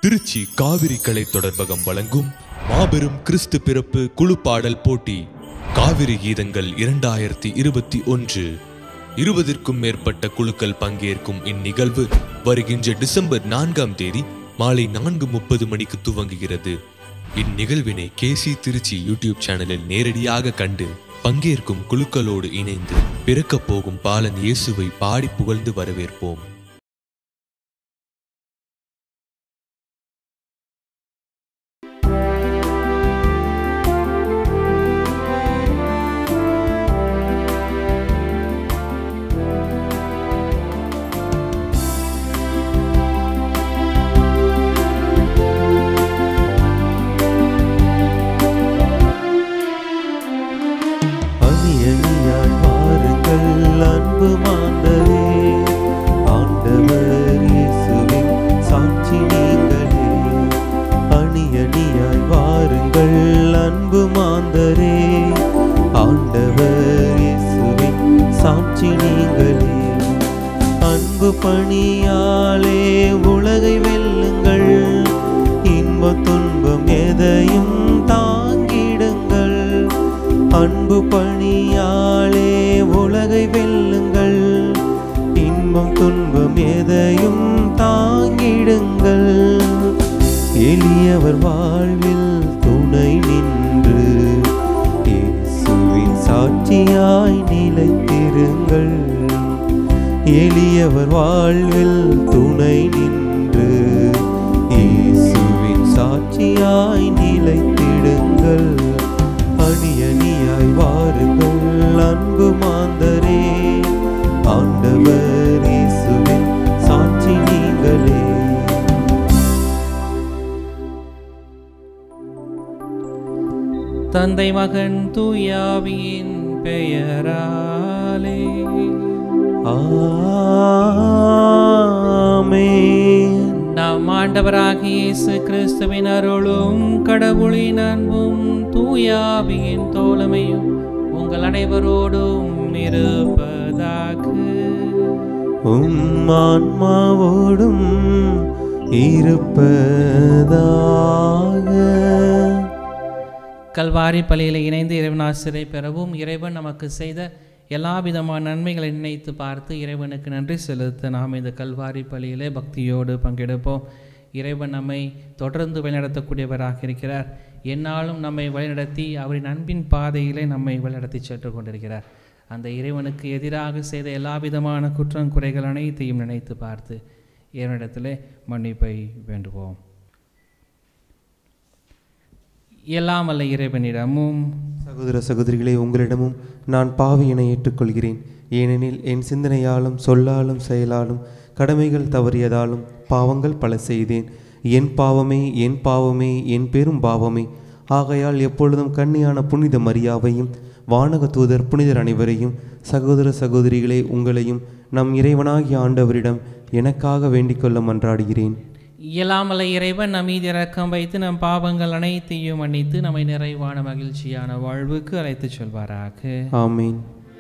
திருச்சி காவிரி கலை தொடர்பகம் வழங்கும் மாபெரும் கிறிஸ்து பிறப்பு குழு பாடல் போட்டி காவிரி கீதங்கள் இரண்டாயிரத்தி இருபத்தி ஒன்று இருபதிற்கும் மேற்பட்ட குழுக்கள் பங்கேற்கும் இந்நிகழ்வு வருகின்ற டிசம்பர் நான்காம் தேதி மாலை நான்கு முப்பது மணிக்கு துவங்குகிறது இந்நிகழ்வினை கேசி திருச்சி யூடியூப் சேனலில் நேரடியாக கண்டு பங்கேற்கும் குழுக்களோடு இணைந்து பிறக்கப் போகும் பாலன் இயேசுவை பாடி புகழ்ந்து வரவேற்போம் அணி அணியாய் வாருங்கள் அன்பு மாந்தரே ஆண்டவர் இயேசுவின் சாட்சி நீங்களே அணி அணியாய் வாருங்கள் அன்பு மாந்தரே ஆண்டவர் இயேசுவின் சாட்சி நீங்களே அன்பு பணியாலே உலகை வெல்லுங்கள் இன்ப துன்பம் எதையும் தாங்கிடுங்கள் அன்பு பணியாலே உலகை வெல்லுங்கள் இன்பம் துன்பம் எதையும் தாங்கிடுங்கள் எளியவர் வாழ்வில் துணை நின்று இயேசுவின் சாட்சியாய் நிலைத்திருங்கள் எளியவர் வாழ்வில் துணை நின்று இயேசுவின் சாட்சியாய் நிலைத்திடுங்கள் அணி அணியாய் வாருங்கள் அன்பு மாந்தரே ஆண்டவர் இயேசுவின் சாட்சி நீங்களே தந்தை மகன் தூயாவியின் பெயராலே ஆமென் நம் ஆண்டவராகிய இயேசு கிறிஸ்துவின் அருளும் கடவுளின் அன்பும் தூயாவியின் தோழமையும் உங்கள் அனைவரோடும் இருப்பதாக உம் ஆன்மாவோடும் இருப்பதாக கல்வாரி பலியில் இணைந்து இறைவன் ஆசிரியை பெறவும் இறைவன் நமக்கு செய்த எல்லா விதமான நன்மைகளை நினைத்து பார்த்து இறைவனுக்கு நன்றி செலுத்த நாம் இந்த கல்வாரி பலியிலே பக்தியோடு பங்கெடுப்போம் இறைவன் நம்மை தொடர்ந்து வழிநடத்தக்கூடியவராக இருக்கிறார் என்னாலும் நம்மை வழிநடத்தி அவரின் அன்பின் பாதையிலே நம்மை வழிநடத்தி சென்று கொண்டிருக்கிறார் அந்த இறைவனுக்கு எதிராக செய்த எல்லா விதமான குற்றம் குறைகள் அனைத்தையும் நினைத்து பார்த்து இறைவனிடத்திலே மன்னிப்பை வேண்டுவோம் எல்லாம் அல்ல இறைவனிடமும் சகோதர சகோதரிகளே உங்களிடமும் நான் பாவியினை ஏற்றுக்கொள்கிறேன் ஏனெனில் என் சிந்தனையாலும் சொல்லாலும் செயலாலும் கடமைகள் தவறியதாலும் பாவங்கள் பல செய்தேன் என் பாவமே என் பாவமே என் பெரும் பாவமே ஆகையால் எப்பொழுதும் கன்னியான புனித மரியாவையும் வானக தூதர் புனிதர் அனைவரையும் சகோதர சகோதரிகளே உங்களையும் நம் இறைவனாகிய ஆண்டவரிடம் எனக்காக வேண்டிக் கொள்ள மன்றாடுகிறேன் இயலாமல இறைவன் நம் மீது இரக்கம் வைத்து நம் பாவங்கள் அனைத்தையும் மன்னித்து நம்மை நிறைவான மகிழ்ச்சியான வாழ்வுக்கு அழைத்துச் செல்வாராக ஆமீன்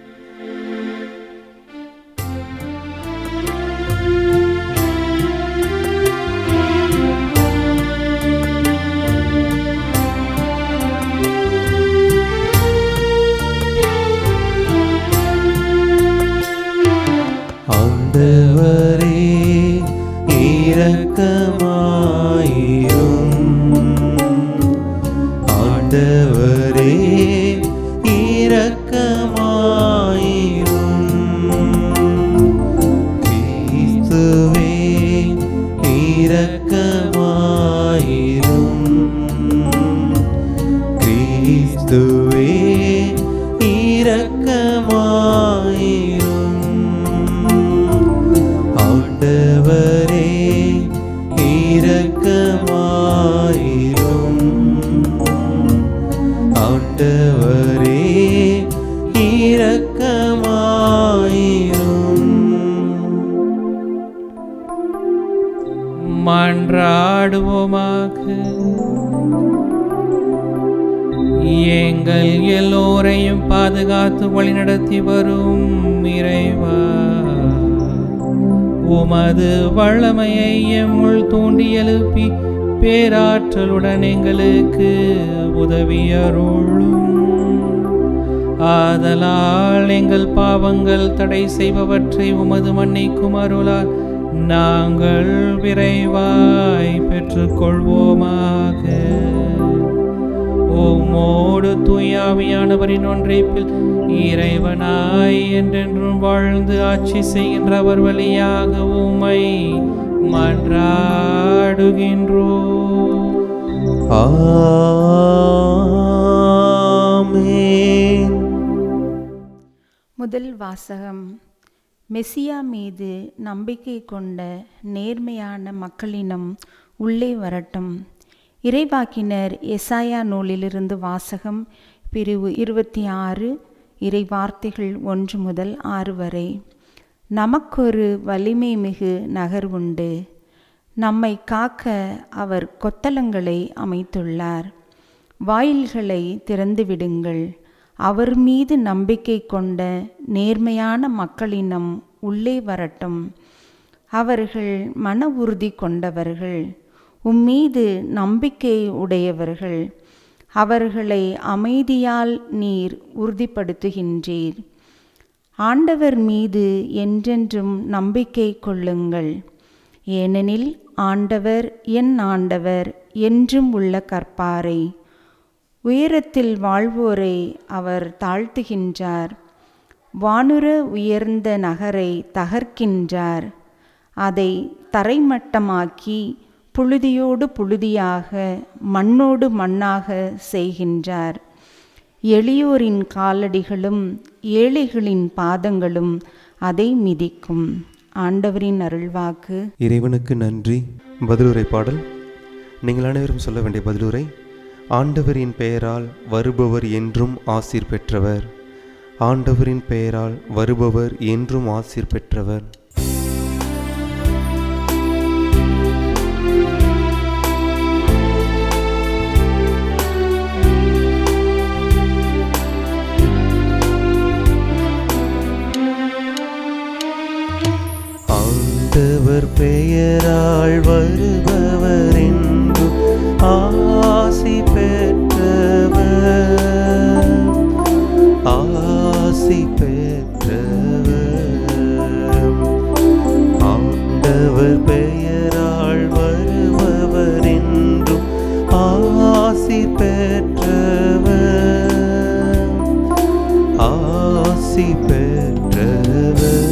ஆண்டவரே இரக்கமாயிரும் ஆண்டவரே இரக்கமாயிரும் கிறிஸ்துவே இரக்கமாயிரும் கிறிஸ்துவே இரக்கமாயிரும் ஆண்டவரே இரக்கமாயிரும் ஆண்டவரே இரக்கமாயிரும் மன்றாடுவோமாக எங்கள் எல்லோரையும் பாதுகாத்து வழிநடத்தி வரும் இறைவா உமது வல்லமையை எம்முள் தூண்டி எழுப்பி பேராற்றலுடன் எங்களுக்கு உதவியருளும் ஆதலால் எங்கள் பாவங்கள் தடை செய்பவற்றை உமது மன்னிக்கும் அருளால் நாங்கள் விரைவாய் பெற்றுக்கொள்வோமாக உம்மோடு தூயாவியானவரின் ஒன்றைப்பில் இறைவனாய் என்றென்றும் வாழ்ந்து ஆட்சி செய்கின்றவர் வழியாக உம்மை மன்றாடுகின்றோ ஆமென் முதல் வாசகம் மெசியா மீது நம்பிக்கை கொண்ட நேர்மையான மக்களினம் உள்ளே வரட்டும் இறைவாக்கினர் எசாயா நூலிலிருந்து வாசகம் பிரிவு இருபத்தி ஆறு இறை வார்த்தைகள் ஒன்று முதல் ஆறு வரை நமக்கொரு வலிமை மிகு நகர் உண்டு நம்மை காக்க அவர் கொத்தளங்களை அமைத்துள்ளார் வாயில்களை திறந்து விடுங்கள் அவர் மீது நம்பிக்கை கொண்ட நேர்மையான மக்களினம் உள்ளே வரட்டும் அவர்கள் மன உறுதி கொண்டவர்கள் உம்மீது நம்பிக்கை உடையவர்கள் அவர்களை அமைதியால் நீர் உறுதிப்படுத்துகின்றீர் ஆண்டவர் மீது என்றென்றும் நம்பிக்கை கொள்ளுங்கள் ஏனெனில் ஆண்டவர் என் ஆண்டவர் என்றும் உள்ள கற்பாரை உயரத்தில் வாழ்வோரை அவர் தாழ்த்துகின்றார் வானுர உயர்ந்த நகரை தகர்க்கின்றார் அதை தரைமட்டமாக்கி புழுதியோடு புழுதியாக மண்ணோடு மண்ணாக செய்கின்றார் எளியோரின் காலடிகளும் ஏழைகளின் பாதங்களும் அதை மிதிக்கும் ஆண்டவரின் அருள்வாக்கு இறைவனுக்கு நன்றி பதிலுரை பாடல் நீங்கள் அனைவரும் சொல்ல வேண்டிய பதிலுரை ஆண்டவரின் பெயரால் வருபவர் என்றும் ஆசீர் பெற்றவர் ஆண்டவரின் பெயரால் வருபவர் என்றும் ஆசீர் பெற்றவர் ஆண்டவர் பெயரால் வருபவர் என்றும் ஆசி பெற்றவர் ஆசி பெற்றவர் ஆண்டவர் பெயரால் வருபவர் என்றும் ஆசி பெற்றவர் ஆசி பெற்றவர்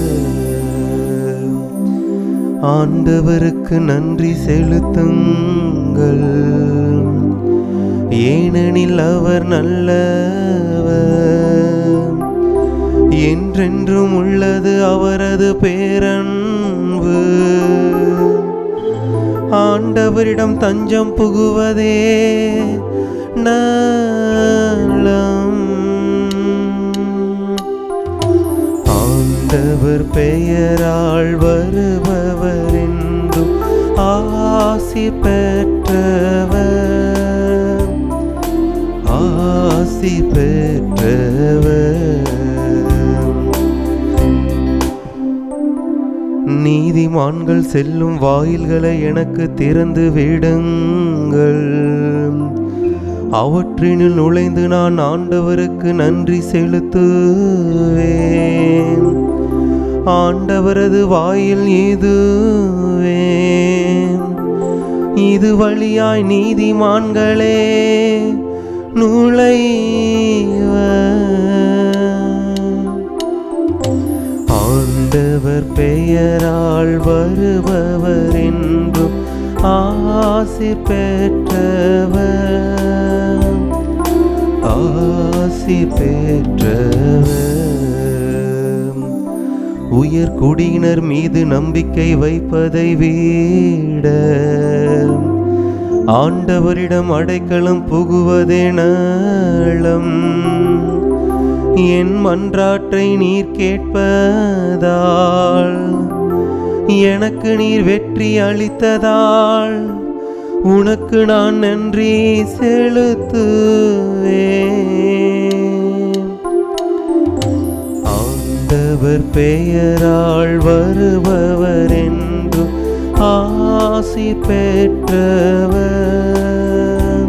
ஆண்டவருக்கு நன்றி செலுத்துங்கள் ஏனெனில் அவர் நல்லவர் என்றென்றும் உள்ளது அவரது பேரன்பு ஆண்டவரிடம் தஞ்சம் புகுவதே நலம் ஆண்டவர் பெயரால் வருபவர் என்றும் ஆசி பெற்றவர் ஆசி பெற்றவர் நீதிமான்கள் செல்லும் வாயில்களை எனக்கு திறந்து விடுங்கள் அவற்றினுள் நுழைந்து நான் ஆண்டவருக்கு நன்றி செலுத்துவேன் ஆண்டவரது வாயில் இதுவே இது வழியாய் நீதிமான்களே நுழைவர் ஆண்டவர் பெயரால் வருபவர் என்றும் ஆசி பெற்றவர் ஆசி பெற்றவர் உயர் குடியினர் மீது நம்பிக்கை வைப்பதை விட ஆண்டவரிடம் அடைக்கலம் புகுவதே நலம் என் மன்றாற்றை நீர் கேட்பதால் எனக்கு நீர் வெற்றி அளித்ததால் உனக்கு நான் நன்றி செலுத்துவேன் ஆண்டவர் பெயரால் வருபவர் ஆசி பெற்றவர்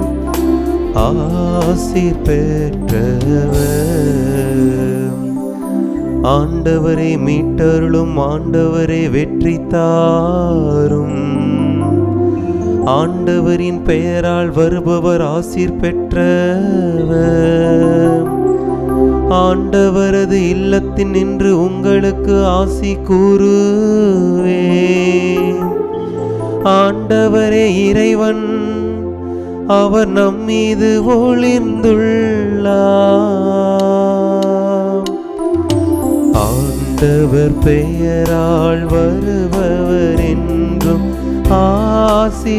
ஆசி பெற்றவர் ஆண்டவரே மீட்டருளும் ஆண்டவரே வெற்றி தாரும் ஆண்டவரின் பெயரால் வருபவர் ஆசீர் பெற்றவர் ஆண்டவரது இல்லத்தின் நின்று உங்களுக்கு ஆசி கூறுவேன் ஆண்டவரே இறைவன் அவர் நம்மீது ஒளிர்ந்துள்ளார் ஆண்டவர் பெயரால் வருபவர் என்றும் ஆசி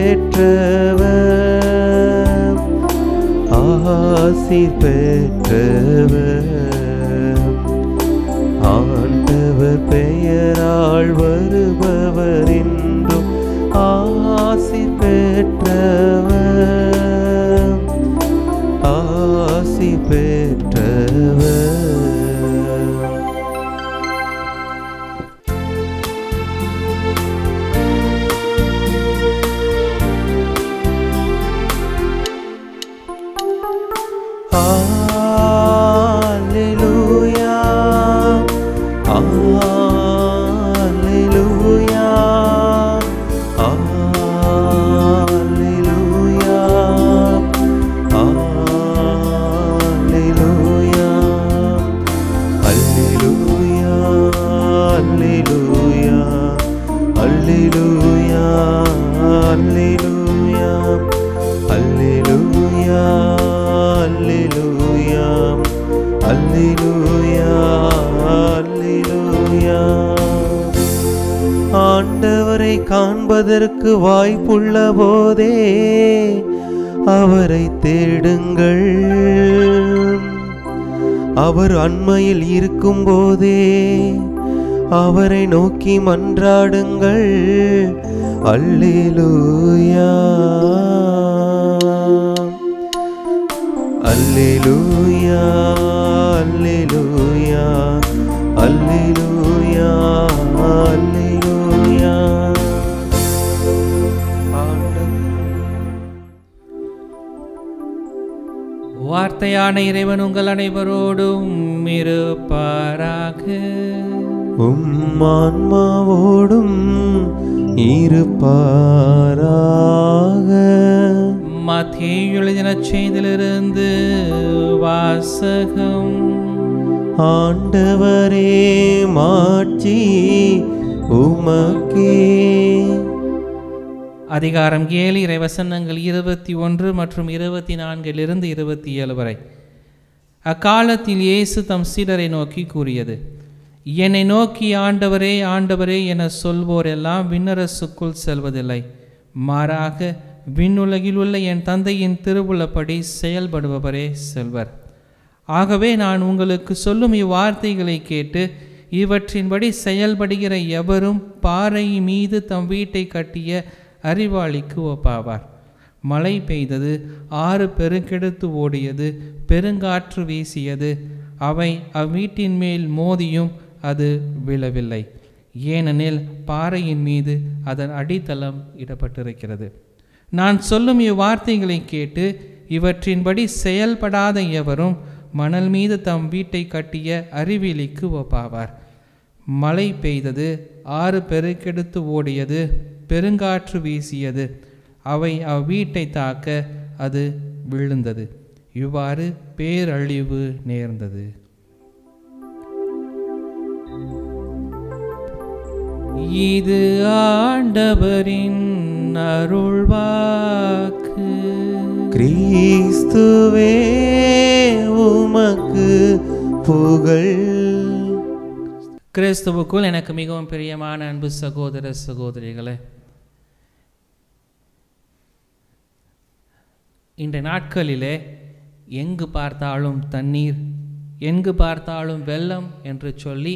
பெற்றவர் ஆசி பெற்றவர் ஆண்டவர் பெயரால் வருபவர் என்றும் ஆசி பெற்றவர் ஆசி பெற்றவர் Alleluia. Alleluia. Alleluia. Alleluia. Alleluia. Alleluia. Alleluia. Alleluia. Alleluia. Alleluia. Alleluia. Alleluia. ஆண்டவரை காண்பதற்கு வாய்ப்புள்ள போதே அவரை தேடுங்கள் அவர் அண்மையில் இருக்கும் போதே அவரை நோக்கி மன்றாடுங்கள் அல்லேலூயா அல்லேலூயா அல்லேலூயா அல்லேலூயா அல்லேலூயா வார்த்தையான இறைவன் உங்கள் அனைவரோடும் இருப்பாராக உம் ஆன்மாவோடும் இருப்பாராக மத்திய எழுதின செய்திலிருந்து வாசகம் ஆண்டவரே மாட்சி உமக்கே அதிகாரம் ஏழு இறைவசனங்கள் இருபத்தி ஒன்று மற்றும் இருபத்தி நான்கிலிருந்து இருபத்தி ஏழு வரை அக்காலத்தில் இயேசு தம் சீடரை நோக்கி கூறியது என்னை நோக்கி ஆண்டவரே ஆண்டவரே என சொல்வோரெல்லாம் விண்ணரசுக்குள் செல்வதில்லை மாறாக விண்ணுலகில் உள்ள என் தந்தையின் திருவுள்ளப்படி செயல்படுபவரே செல்வர் ஆகவே நான் உங்களுக்கு சொல்லும் இவ்வார்த்தைகளை கேட்டு இவற்றின்படி செயல்படுகிற எவரும் பாறை மீது தம் வீட்டை கட்டிய அறிவாளிக்கு ஒப்பாவார் மழை பெய்தது ஆறு பெருக்கெடுத்து ஓடியது பெருங்காற்று வீசியது அவை அவ்வீட்டின் மேல் மோதியும் அது விழவில்லை ஏனெனில் பாறையின் மீது அதன் அடித்தளம் இடப்பட்டிருக்கிறது நான் சொல்லும் இவ்வார்த்தைகளை கேட்டு இவற்றின்படி செயல்படாத எவரும் மணல் மீது தம் வீட்டை கட்டிய அறிவிலிக்கு ஒப்பாவார் மழை பெய்தது ஆறு பெருக்கெடுத்து ஓடியது பெருங்காற்று வீசியது அவை அவ்வீட்டை தாக்க அது விழுந்தது இவ்வாறு பேரழிவு நேர்ந்தது இது ஆண்டவரின் அருள்வாக்கு கிறிஸ்துவே உமக்கு புகழ் கிறிஸ்துவுக்குள் எனக்கு மிகவும் பிரியமான அன்பு சகோதர சகோதரிகளே இந்த நாட்களிலே எங்கு பார்த்தாலும் தண்ணீர் எங்கு பார்த்தாலும் வெள்ளம் என்று சொல்லி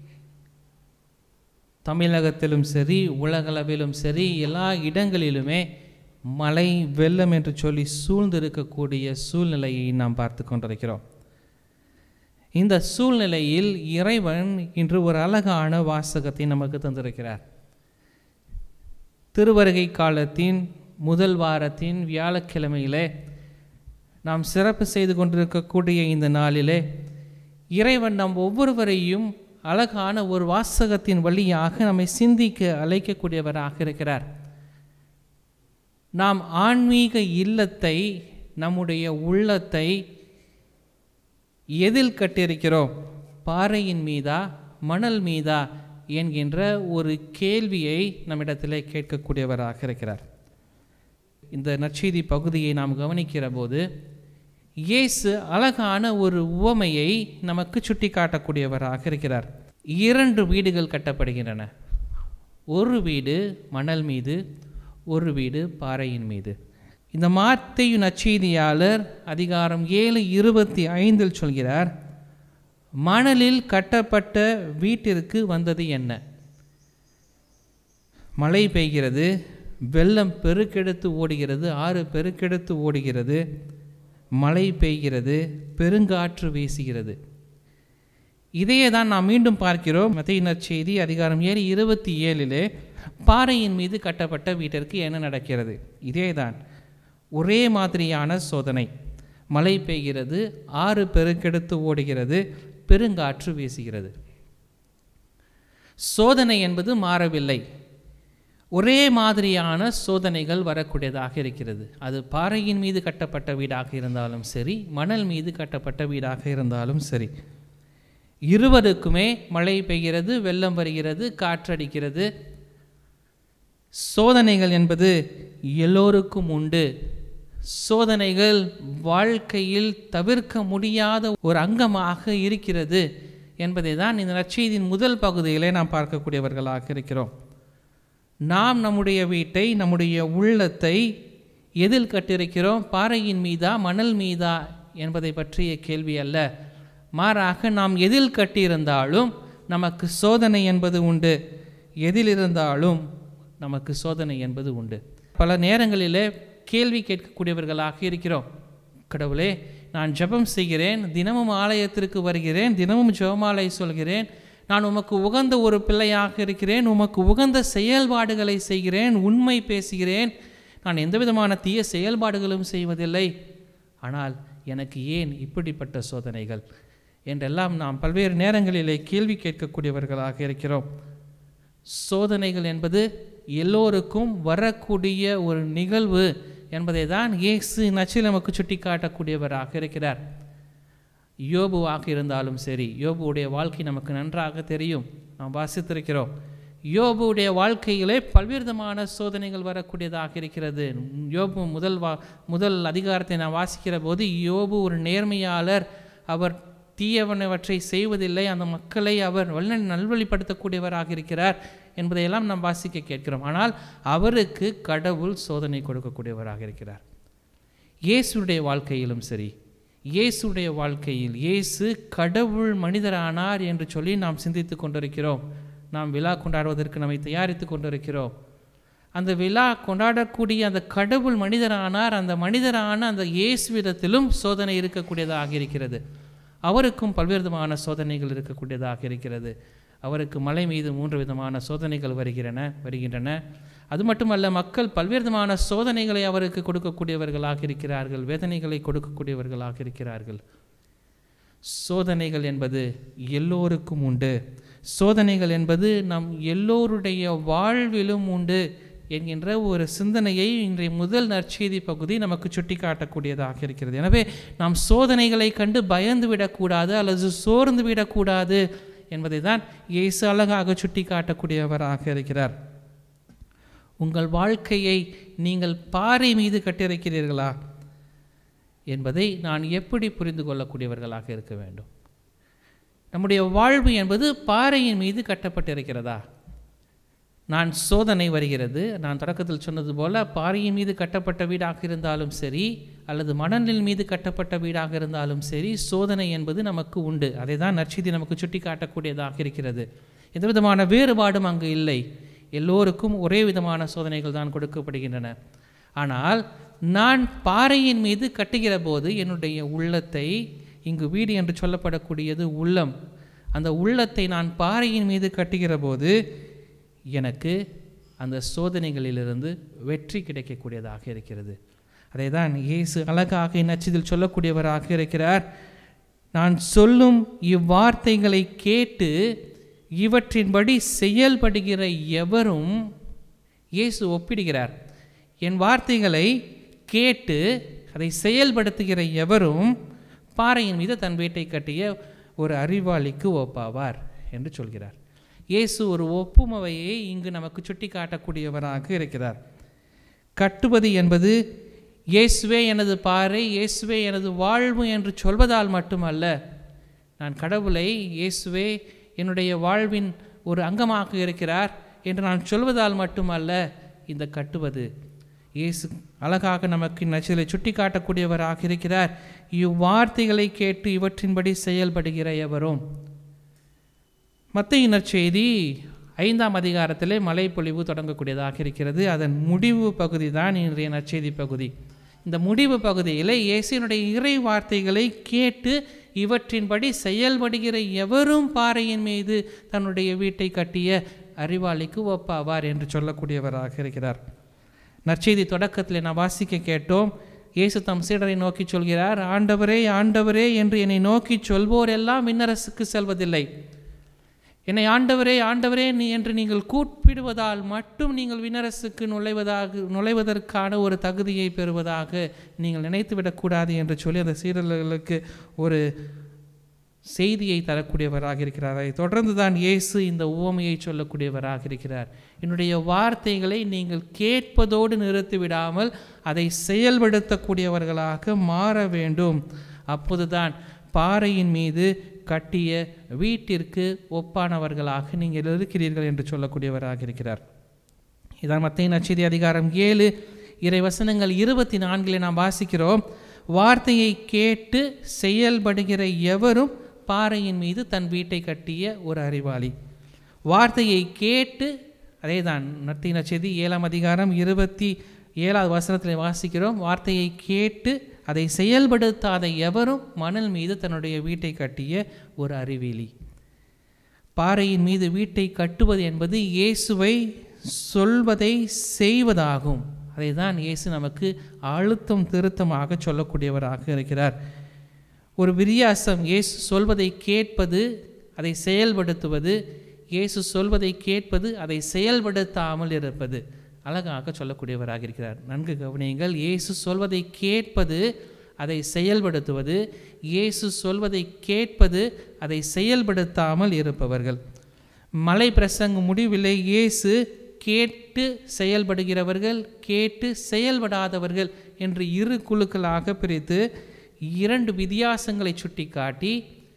தமிழகத்திலும் சரி உலகளவிலும் சரி எல்லா இடங்களிலுமே மழை வெள்ளம் என்று சொல்லி சூழ்ந்திருக்கக்கூடிய சூழ்நிலையை நாம் பார்த்து கொண்டிருக்கிறோம் இந்த சூழ்நிலையில் இறைவன் இன்று ஒரு அழகான வாசகத்தை நமக்கு தந்திருக்கிறார் திருவருகை காலத்தின் முதல் வாரத்தின் வியாழக்கிழமையிலே நாம் சிறப்பு செய்து கொண்டிருக்கக்கூடிய இந்த நாளிலே இறைவன் நம் ஒவ்வொருவரையும் அழகான ஒரு வாசகத்தின் வழியாக நம்மை சிந்திக்க அழைக்கக்கூடியவராக இருக்கிறார் நாம் ஆன்மீக இல்லத்தை நம்முடைய உள்ளத்தை எதில் கட்டியிருக்கிறோம் பாறையின் மீதா மணல் மீதா என்கின்ற ஒரு கேள்வியை நம்மிடத்திலே கேட்கக்கூடியவராக இருக்கிறார் இந்த நற்செய்தி பகுதியை நாம் கவனிக்கிற போது இயேசு அழகான ஒரு உவமையை நமக்கு சுட்டி காட்டக்கூடியவராக இருக்கிறார் இரண்டு வீடுகள் கட்டப்படுகின்றன ஒரு வீடு மணல் மீது ஒரு வீடு பாறையின் மீது இந்த மாத்தையும் நற்செய்தியாளர் அதிகாரம் ஏழு இருபத்தி ஐந்தில் சொல்கிறார் மணலில் கட்டப்பட்ட வீட்டிற்கு வந்தது என்ன மழை பெய்கிறது வெள்ளம் பெருக்கெடுத்து ஓடுகிறது ஆறு பெருக்கெடுத்து ஓடுகிறது மழை பெய்கிறது பெருங்காற்று வீசுகிறது இதையே தான் நாம் மீண்டும் பார்க்கிறோம் மத்திய நற்செய்தி அதிகாரம் ஏழு இருபத்தி ஏழிலே பாறையின் மீது கட்டப்பட்ட வீட்டிற்கு என்ன நடக்கிறது இதே தான் ஒரே மாதிரியான சோதனை மழை பெய்கிறது ஆறு பெருக்கெடுத்து ஓடுகிறது பெருங்காற்று வீசுகிறது சோதனை என்பது மாறவில்லை ஒரே மாதிரியான சோதனைகள் வரக்கூடியதாக இருக்கிறது அது பாறையின் மீது கட்டப்பட்ட வீடாக இருந்தாலும் சரி மணல் மீது கட்டப்பட்ட வீடாக இருந்தாலும் சரி இருவருக்குமே மழை பெய்கிறது வெள்ளம் வருகிறது காற்றடிக்கிறது சோதனைகள் என்பது எல்லோருக்கும் உண்டு சோதனைகள் வாழ்க்கையில் தவிர்க்க முடியாத ஒரு அங்கமாக இருக்கிறது என்பதை தான் இந்த நற்செய்தியின் முதல் பகுதியிலே நாம் பார்க்கக்கூடியவர்களாக இருக்கிறோம் நாம் நம்முடைய வீட்டை நம்முடைய உள்ளத்தை எதில் கட்டிருக்கிறோம் பாறையின் மீதா மணல் மீதா என்பதை பற்றிய கேள்வி அல்ல மாறாக நாம் எதில் கட்டியிருந்தாலும் நமக்கு சோதனை என்பது உண்டு எதில் இருந்தாலும் நமக்கு சோதனை என்பது உண்டு பல நேரங்களிலே கேள்வி கேட்கக்கூடியவர்களாக இருக்கிறோம் கடவுளே நான் ஜெபம் செய்கிறேன் தினமும் ஆலயத்திற்கு வருகிறேன் தினமும் ஜெபமாலை சொல்கிறேன் நான் உமக்கு உகந்த ஒரு பிள்ளையாக இருக்கிறேன் உமக்கு உகந்த செயல்பாடுகளை செய்கிறேன் உண்மை பேசுகிறேன் நான் எந்த விதமான தீய செயல்பாடுகளும் செய்வதில்லை ஆனால் எனக்கு ஏன் இப்படிப்பட்ட சோதனைகள் என்றெல்லாம் நாம் பல்வேறு நேரங்களிலே கேள்வி கேட்கக்கூடியவர்களாக இருக்கிறோம் சோதனைகள் என்பது எல்லோருக்கும் வரக்கூடிய ஒரு நிகழ்வு என்பதை தான் இயேசு நச்சில் நமக்கு சுட்டி காட்டக்கூடியவராக இருக்கிறார் யோபுவாக இருந்தாலும் சரி யோபுவுடைய வாழ்க்கை நமக்கு நன்றாக தெரியும் நாம் வாசித்திருக்கிறோம் யோபுடைய வாழ்க்கையிலே பல்வேறு விதமான சோதனைகள் வரக்கூடியதாக இருக்கிறது யோபு முதல் வா முதல் அதிகாரத்தை நான் வாசிக்கிற போது யோபு ஒரு நேர்மையாளர் அவர் தீயவனவற்றை செய்வதில்லை அந்த மக்களை அவர் வல்ல நல்வழிப்படுத்தக்கூடியவராக இருக்கிறார் என்பதையெல்லாம் நாம் வாசிக்க கேட்கிறோம் ஆனால் அவருக்கு கடவுள் சோதனை கொடுக்கக்கூடியவராக இருக்கிறார் இயேசுடைய வாழ்க்கையிலும் சரி இயேசுடைய வாழ்க்கையில் இயேசு கடவுள் மனிதரானார் என்று சொல்லி நாம் சிந்தித்து கொண்டிருக்கிறோம் நாம் விழா கொண்டாடுவதற்கு நம்மை தயாரித்து கொண்டிருக்கிறோம் அந்த விழா கொண்டாடக்கூடிய அந்த கடவுள் மனிதரானார் அந்த மனிதரான அந்த இயேசுவிடத்திலும் சோதனை இருக்கக்கூடியதாக இருக்கிறது அவருக்கும் பல்வேறு விதமான சோதனைகள் இருக்கக்கூடியதாக இருக்கிறது அவருக்கு மலை மீது மூன்று விதமான சோதனைகள் வருகிறன வருகின்றன அது மட்டுமல்ல மக்கள் பல்வேறு விதமான சோதனைகளை அவருக்கு கொடுக்கக்கூடியவர்களாக இருக்கிறார்கள் வேதனைகளை கொடுக்கக்கூடியவர்களாக இருக்கிறார்கள் சோதனைகள் என்பது எல்லோருக்கும் உண்டு சோதனைகள் என்பது நம் எல்லோருடைய வாழ்விலும் உண்டு என்கின்ற ஒரு சிந்தனையை இன்றைய முதல் நற்செய்தி பகுதி நமக்கு சுட்டி காட்டக்கூடியதாக இருக்கிறது எனவே நாம் சோதனைகளை கண்டு பயந்து விடக்கூடாது அல்லது சோர்ந்து விடக்கூடாது என்பதை தான் இயேசு அழகாக சுட்டி காட்டக்கூடியவராக இருக்கிறார் உங்கள் வாழ்க்கையை நீங்கள் பாறை மீது கட்டியிருக்கிறீர்களா என்பதை நான் எப்படி புரிந்து கொள்ளக்கூடியவர்களாக இருக்க வேண்டும் நம்முடைய வாழ்வு என்பது பாறையின் மீது கட்டப்பட்டிருக்கிறதா நான் சோதனை வருகிறது நான் தொடக்கத்தில் சொன்னது போல பாறையின் மீது கட்டப்பட்ட வீடாக இருந்தாலும் சரி அல்லது மணலின் மீது கட்டப்பட்ட வீடாக இருந்தாலும் சரி சோதனை என்பது நமக்கு உண்டு அதை தான் நற்செய்தி நமக்கு சுட்டி காட்டக்கூடியதாக இருக்கிறது எந்த விதமான வேறுபாடும் அங்கு இல்லை எல்லோருக்கும் ஒரே விதமான சோதனைகள் தான் கொடுக்கப்படுகின்றன ஆனால் நான் பாறையின் மீது கட்டுகிற போது என்னுடைய உள்ளத்தை இங்கு வீடு என்று சொல்லப்படக்கூடியது உள்ளம் அந்த உள்ளத்தை நான் பாறையின் மீது கட்டுகிற போது எனக்கு அந்த சோதனைகளிலிருந்து வெற்றி கிடைக்கக்கூடியதாக இருக்கிறது அதை தான் இயேசு அழகாக நச்சதில் சொல்லக்கூடியவராக இருக்கிறார் நான் சொல்லும் இவ்வார்த்தைகளை கேட்டு இவற்றின்படி செயல்படுகிற எவரும் இயேசு ஒப்பிடுகிறார் என் வார்த்தைகளை கேட்டு அதை செயல்படுத்துகிற எவரும் பாறையின் மீது தன் வீட்டை கட்டிய ஒரு அறிவாளிக்கு ஒப்பாவார் என்று சொல்கிறார் இயேசு ஒரு ஒப்புமவையை இங்கு நமக்கு சுட்டி காட்டக்கூடியவராக இருக்கிறார் கட்டுவது என்பது இயேசுவே எனது பாறை இயேசுவே எனது வாழ்வு என்று சொல்வதால் மட்டுமல்ல நான் கடவுளை இயேசுவே என்னுடைய வாழ்வின் ஒரு அங்கமாக இருக்கிறார் என்று நான் சொல்வதால் மட்டுமல்ல இந்த கட்டுவது இயேசு அழகாக நமக்கு நச்சிலை சுட்டி காட்டக்கூடியவராக இருக்கிறார் இவ்வார்த்தைகளை கேட்டு இவற்றின்படி செயல்படுகிற எவரும் மத்திய நற்செய்தி ஐந்தாம் அதிகாரத்திலே மழைப்பொழிவு தொடங்கக்கூடியதாக இருக்கிறது அதன் முடிவு பகுதி தான் இன்றைய நற்செய்தி பகுதி இந்த முடிவு பகுதியில் இயேசுனுடைய இறை வார்த்தைகளை கேட்டு இவற்றின்படி செயல்படுகிற எவரும் பாறையின் மீது தன்னுடைய வீட்டை கட்டிய அறிவாளிக்கு ஒப்பாவார் என்று சொல்லக்கூடியவராக இருக்கிறார் நற்செய்தி தொடக்கத்தில் நான் வாசிக்க கேட்டோம் இயேசு தம் சீடரை நோக்கி சொல்கிறார் ஆண்டவரே ஆண்டவரே என்று என்னை நோக்கி சொல்வோரெல்லாம் விண்ணரசுக்கு செல்வதில்லை என்னை ஆண்டவரே ஆண்டவரே நீ என்று நீங்கள் கூப்பிடுவதால் மட்டும் நீங்கள் விண்ணரசுக்கு நுழைவதாக நுழைவதற்கான ஒரு தகுதியை பெறுவதாக நீங்கள் நினைத்து விடக்கூடாது என்று சொல்லி அந்த சீடர்களுக்கு ஒரு செய்தியை தரக்கூடியவராக இருக்கிறார் அதை தொடர்ந்து தான் இயேசு இந்த உவமையை சொல்லக்கூடியவராக இருக்கிறார் என்னுடைய வார்த்தைகளை நீங்கள் கேட்பதோடு நிறுத்திவிடாமல் அதை செயல்படுத்தக்கூடியவர்களாக மாற வேண்டும் அப்போதுதான் பாறையின் மீது கட்டிய வீட்டிற்கு ஒப்பானவர்களாக நீங்கள் இருக்கிறீர்கள் என்று சொல்லக்கூடியவராக இருக்கிறார் இதான் மத்திய நச்செய்தி அதிகாரம் ஏழு இறை வசனங்கள் இருபத்தி நான்கில் நாம் வாசிக்கிறோம் வார்த்தையை கேட்டு செயல்படுகிற எவரும் பாறையின் மீது தன் வீட்டை கட்டிய ஒரு அறிவாளி வார்த்தையை கேட்டு அதே தான் நத்திய நச்செய்தி ஏழாம் அதிகாரம் இருபத்தி ஏழாவது வசனத்தில் வாசிக்கிறோம் வார்த்தையை கேட்டு அதை செயல்படுத்தாத எவரும் மணல் மீது தன்னுடைய வீட்டை கட்டிய ஒரு அறிவியலி பாறையின் மீது வீட்டை கட்டுவது என்பது இயேசுவை சொல்வதை செய்வதாகும் அதை தான் இயேசு நமக்கு அழுத்தம் திருத்தமாக சொல்லக்கூடியவராக இருக்கிறார் ஒரு விரியாசம் இயேசு சொல்வதை கேட்பது அதை செயல்படுத்துவது இயேசு சொல்வதை கேட்பது அதை செயல்படுத்தாமல் இருப்பது அழகாக சொல்லக்கூடியவராக இருக்கிறார் நன்கு கவனியுங்கள் இயேசு சொல்வதை கேட்பது அதை செயல்படுத்துவது இயேசு சொல்வதை கேட்பது அதை செயல்படுத்தாமல் இருப்பவர்கள் மலை பிரசங்க முடிவில்லை இயேசு கேட்டு செயல்படுகிறவர்கள் கேட்டு செயல்படாதவர்கள் என்று இரு குழுக்களாக பிரித்து இரண்டு வித்தியாசங்களை சுட்டிக்காட்டி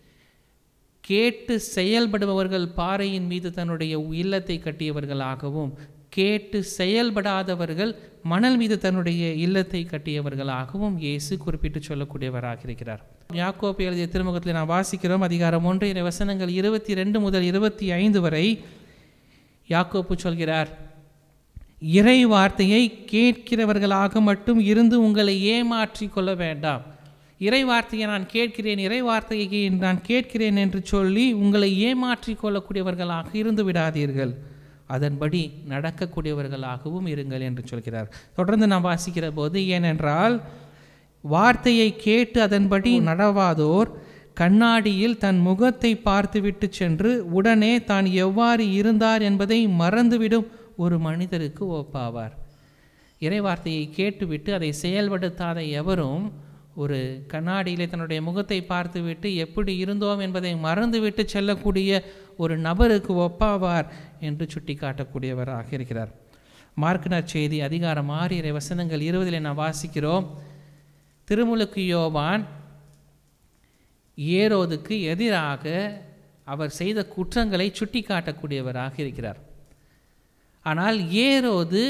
கேட்டு செயல்படுபவர்கள் பாறையின் மீது தன்னுடைய இல்லத்தை கட்டியவர்களாகவும் கேட்டு செயல்படாதவர்கள் மணல் மீது தன்னுடைய இல்லத்தை கட்டியவர்களாகவும் இயேசு குறிப்பிட்டு சொல்லக்கூடியவராக இருக்கிறார் யாக்கோப்பு எழுதிய திருமுகத்தில் நாம் வாசிக்கிறோம் அதிகாரம் ஒன்று இறை வசனங்கள் இருபத்தி ரெண்டு முதல் இருபத்தி ஐந்து வரை யாக்கோப்பு சொல்கிறார் இறை வார்த்தையை கேட்கிறவர்களாக மட்டும் இருந்து உங்களை ஏமாற்றி கொள்ள வேண்டாம் இறை வார்த்தையை நான் கேட்கிறேன் இறை வார்த்தையை நான் கேட்கிறேன் என்று சொல்லி உங்களை ஏமாற்றி கொள்ளக்கூடியவர்களாக இருந்து விடாதீர்கள் அதன்படி நடக்கக்கூடியவர்களாகவும் இருங்கள் என்று சொல்கிறார் தொடர்ந்து நாம் வாசிக்கிற போது ஏனென்றால் வார்த்தையை கேட்டு அதன்படி நடவாதோர் கண்ணாடியில் தன் முகத்தை பார்த்துவிட்டு சென்று உடனே தான் எவ்வாறு இருந்தார் என்பதை மறந்துவிடும் ஒரு மனிதருக்கு ஒப்பாவார் இறைவார்த்தையை கேட்டுவிட்டு அதை செயல்படுத்தாத எவரும் ஒரு கண்ணாடியிலே தன்னுடைய முகத்தை பார்த்துவிட்டு எப்படி இருந்தோம் என்பதை மறந்துவிட்டு செல்லக்கூடிய ஒரு நபருக்கு ஒப்பாவார் என்று சுட்டி காட்டக்கூடியவராக இருக்கிறார் மார்க்கனர் செய்தி அதிகாரம் ஆறு இறை வசனங்கள் இருபதில் நாம் வாசிக்கிறோம் திருமுழுக்கு யோவான் ஏரோதுக்கு எதிராக அவர் செய்த குற்றங்களை சுட்டி காட்டக்கூடியவராக இருக்கிறார் ஆனால் ஏரோது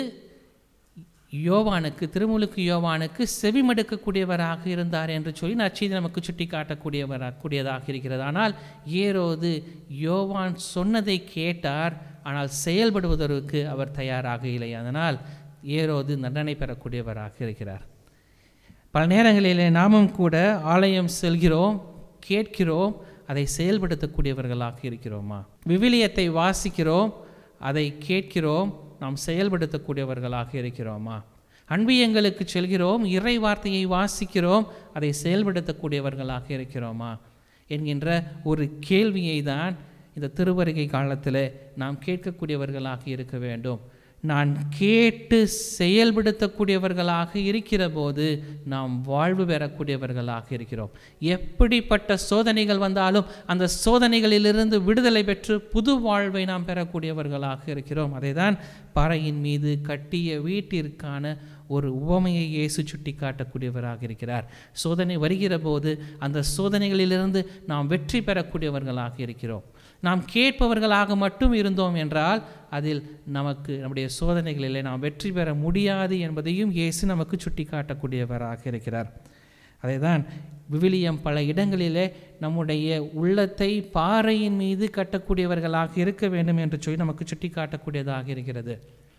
யோவானுக்கு திருமுழுக்கு யோவானுக்கு செவிமடுக்கக்கூடியவராக இருந்தார் என்று சொல்லி நற்செய்தி நமக்கு சுட்டி காட்டக்கூடியவராக கூடியதாக இருக்கிறது ஆனால் ஏரோது யோவான் சொன்னதை கேட்டார் ஆனால் செயல்படுவதற்கு அவர் தயாராக இல்லை அதனால் ஏரோது தண்டனை பெறக்கூடியவராக இருக்கிறார் பல நேரங்களிலே நாமும் கூட ஆலயம் செல்கிறோம் கேட்கிறோம் அதை செயல்படுத்தக்கூடியவர்களாக இருக்கிறோமா விவிலியத்தை வாசிக்கிறோம் அதை கேட்கிறோம் நாம் செயல்படுத்தக்கூடியவர்களாக இருக்கிறோமா அன்பியங்களுக்கு செல்கிறோம் இறை வார்த்தையை வாசிக்கிறோம் அதை செயல்படுத்தக்கூடியவர்களாக இருக்கிறோமா என்கின்ற ஒரு கேள்வியை தான் இந்த திருவருகை காலத்தில் நாம் கேட்கக்கூடியவர்களாக இருக்க வேண்டும் நான் கேட்டு செயல்படுத்தக்கூடியவர்களாக இருக்கிற போது நாம் வாழ்வு பெறக்கூடியவர்களாக இருக்கிறோம் எப்படிப்பட்ட சோதனைகள் வந்தாலும் அந்த சோதனைகளிலிருந்து விடுதலை பெற்று புது வாழ்வை நாம் பெறக்கூடியவர்களாக இருக்கிறோம் அதை தான் பாறையின் மீது கட்டிய வீட்டிற்கான ஒரு உவமையை இயேசு சுட்டி காட்டக்கூடியவராக இருக்கிறார் சோதனை வருகிற போது அந்த சோதனைகளிலிருந்து நாம் வெற்றி பெறக்கூடியவர்களாக இருக்கிறோம் நாம் கேட்பவர்களாக மட்டும் இருந்தோம் என்றால் அதில் நமக்கு நம்முடைய சோதனைகளிலே நாம் வெற்றி பெற முடியாது என்பதையும் இயேசு நமக்கு சுட்டி காட்டக்கூடியவராக இருக்கிறார் அதை தான் விவிலியம் பல இடங்களிலே நம்முடைய உள்ளத்தை பாறையின் மீது கட்டக்கூடியவர்களாக இருக்க வேண்டும் என்று சொல்லி நமக்கு சுட்டி காட்டக்கூடியதாக இருக்கிறது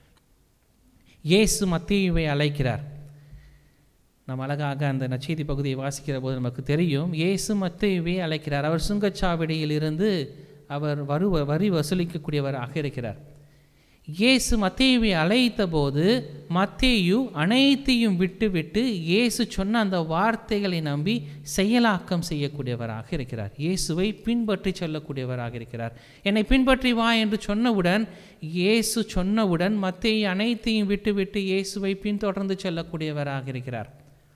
இயேசு மத்தியுவை அழைக்கிறார் நாம் அழகாக அந்த நச்செய்தி பகுதியை வாசிக்கிற போது நமக்கு தெரியும் இயேசு மத்தியுவை அழைக்கிறார் அவர் சுங்கச்சாவடியில் இருந்து அவர் வரு வரி வசூலிக்கக்கூடியவராக இருக்கிறார் இயேசு மத்தேயுவை அழைத்த போது மத்தேயு அனைத்தையும் விட்டுவிட்டு இயேசு சொன்ன அந்த வார்த்தைகளை நம்பி செயலாக்கம் செய்யக்கூடியவராக இருக்கிறார் இயேசுவை பின்பற்றி செல்லக்கூடியவராக இருக்கிறார் என்னை பின்பற்றி வா என்று சொன்னவுடன் இயேசு சொன்னவுடன் மத்தேயு அனைத்தையும் விட்டுவிட்டு இயேசுவை பின்தொடர்ந்து செல்லக்கூடியவராக இருக்கிறார்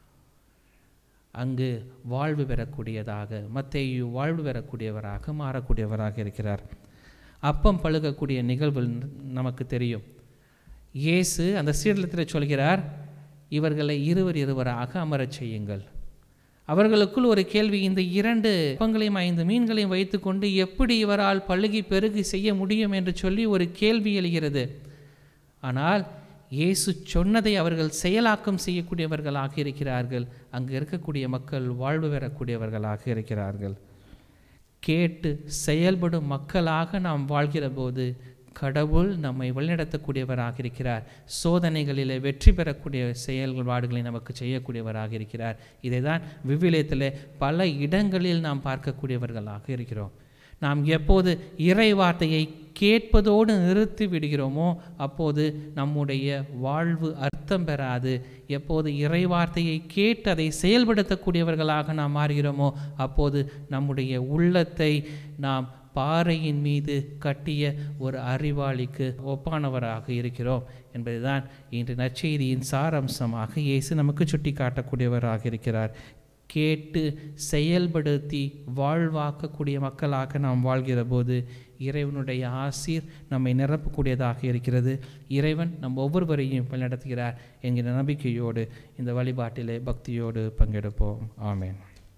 அங்கு வாழ்வு பெறக்கூடியதாக மத்தேயு வாழ்வு பெறக்கூடியவராக மாறக்கூடியவராக இருக்கிறார் அப்பம் பழுகக்கூடிய நிகழ்வு நமக்கு தெரியும் இயேசு அந்த சீடலத்தில் சொல்கிறார் இவர்களை இருவர் இருவராக அமரச் செய்யுங்கள் அவர்களுக்குள் ஒரு கேள்வி இந்த இரண்டு அப்பங்களையும் ஐந்து மீன்களையும் வைத்துக்கொண்டு எப்படி இவரால் பழுகி பெருகி செய்ய முடியும் என்று சொல்லி ஒரு கேள்வி எழுகிறது ஆனால் இயேசு சொன்னதை அவர்கள் செயலாக்கம் செய்யக்கூடியவர்களாக இருக்கிறார்கள் அங்கு இருக்கக்கூடிய மக்கள் வாழ்வு பெறக்கூடியவர்களாக இருக்கிறார்கள் கேட்டு செயல்படும் மக்களாக நாம் வாழ்கிற போது கடவுள் நம்மை வழிநடத்தக்கூடியவராக இருக்கிறார் சோதனைகளிலே வெற்றி பெறக்கூடிய செயல்பாடுகளை நமக்கு செய்யக்கூடியவராக இருக்கிறார் இதை தான் விவிலியத்தில் பல இடங்களில் நாம் பார்க்கக்கூடியவர்களாக இருக்கிறோம் நாம் எப்போது இறை வார்த்தையை கேட்பதோடு நிறுத்தி விடுகிறோமோ அப்போது நம்முடைய வாழ்வு அர்த்தம் பெறாது எப்போது இறை வார்த்தையை கேட்டு அதை செயல்படுத்தக்கூடியவர்களாக நாம் மாறுகிறோமோ அப்போது நம்முடைய உள்ளத்தை நாம் பாறையின் மீது கட்டிய ஒரு அறிவாளிக்கு ஒப்பானவராக இருக்கிறோம் என்பதுதான் இன்று நற்செய்தியின் சாரம்சமாக இயேசு நமக்கு சுட்டி காட்டக்கூடியவராக இருக்கிறார் கேட்டு செயல்படுத்தி வாழ்வாக்கக்கூடிய மக்களாக நாம் வாழ்கிற போது இறைவனுடைய ஆசீர் நம்மை நிரப்பக்கூடியதாக இருக்கிறது இறைவன் நம் ஒவ்வொருவரையும் வழிநடத்துகிறார் என்கிற நம்பிக்கையோடு இந்த வழிபாட்டிலே பக்தியோடு பங்கெடுப்போம் ஆமேன்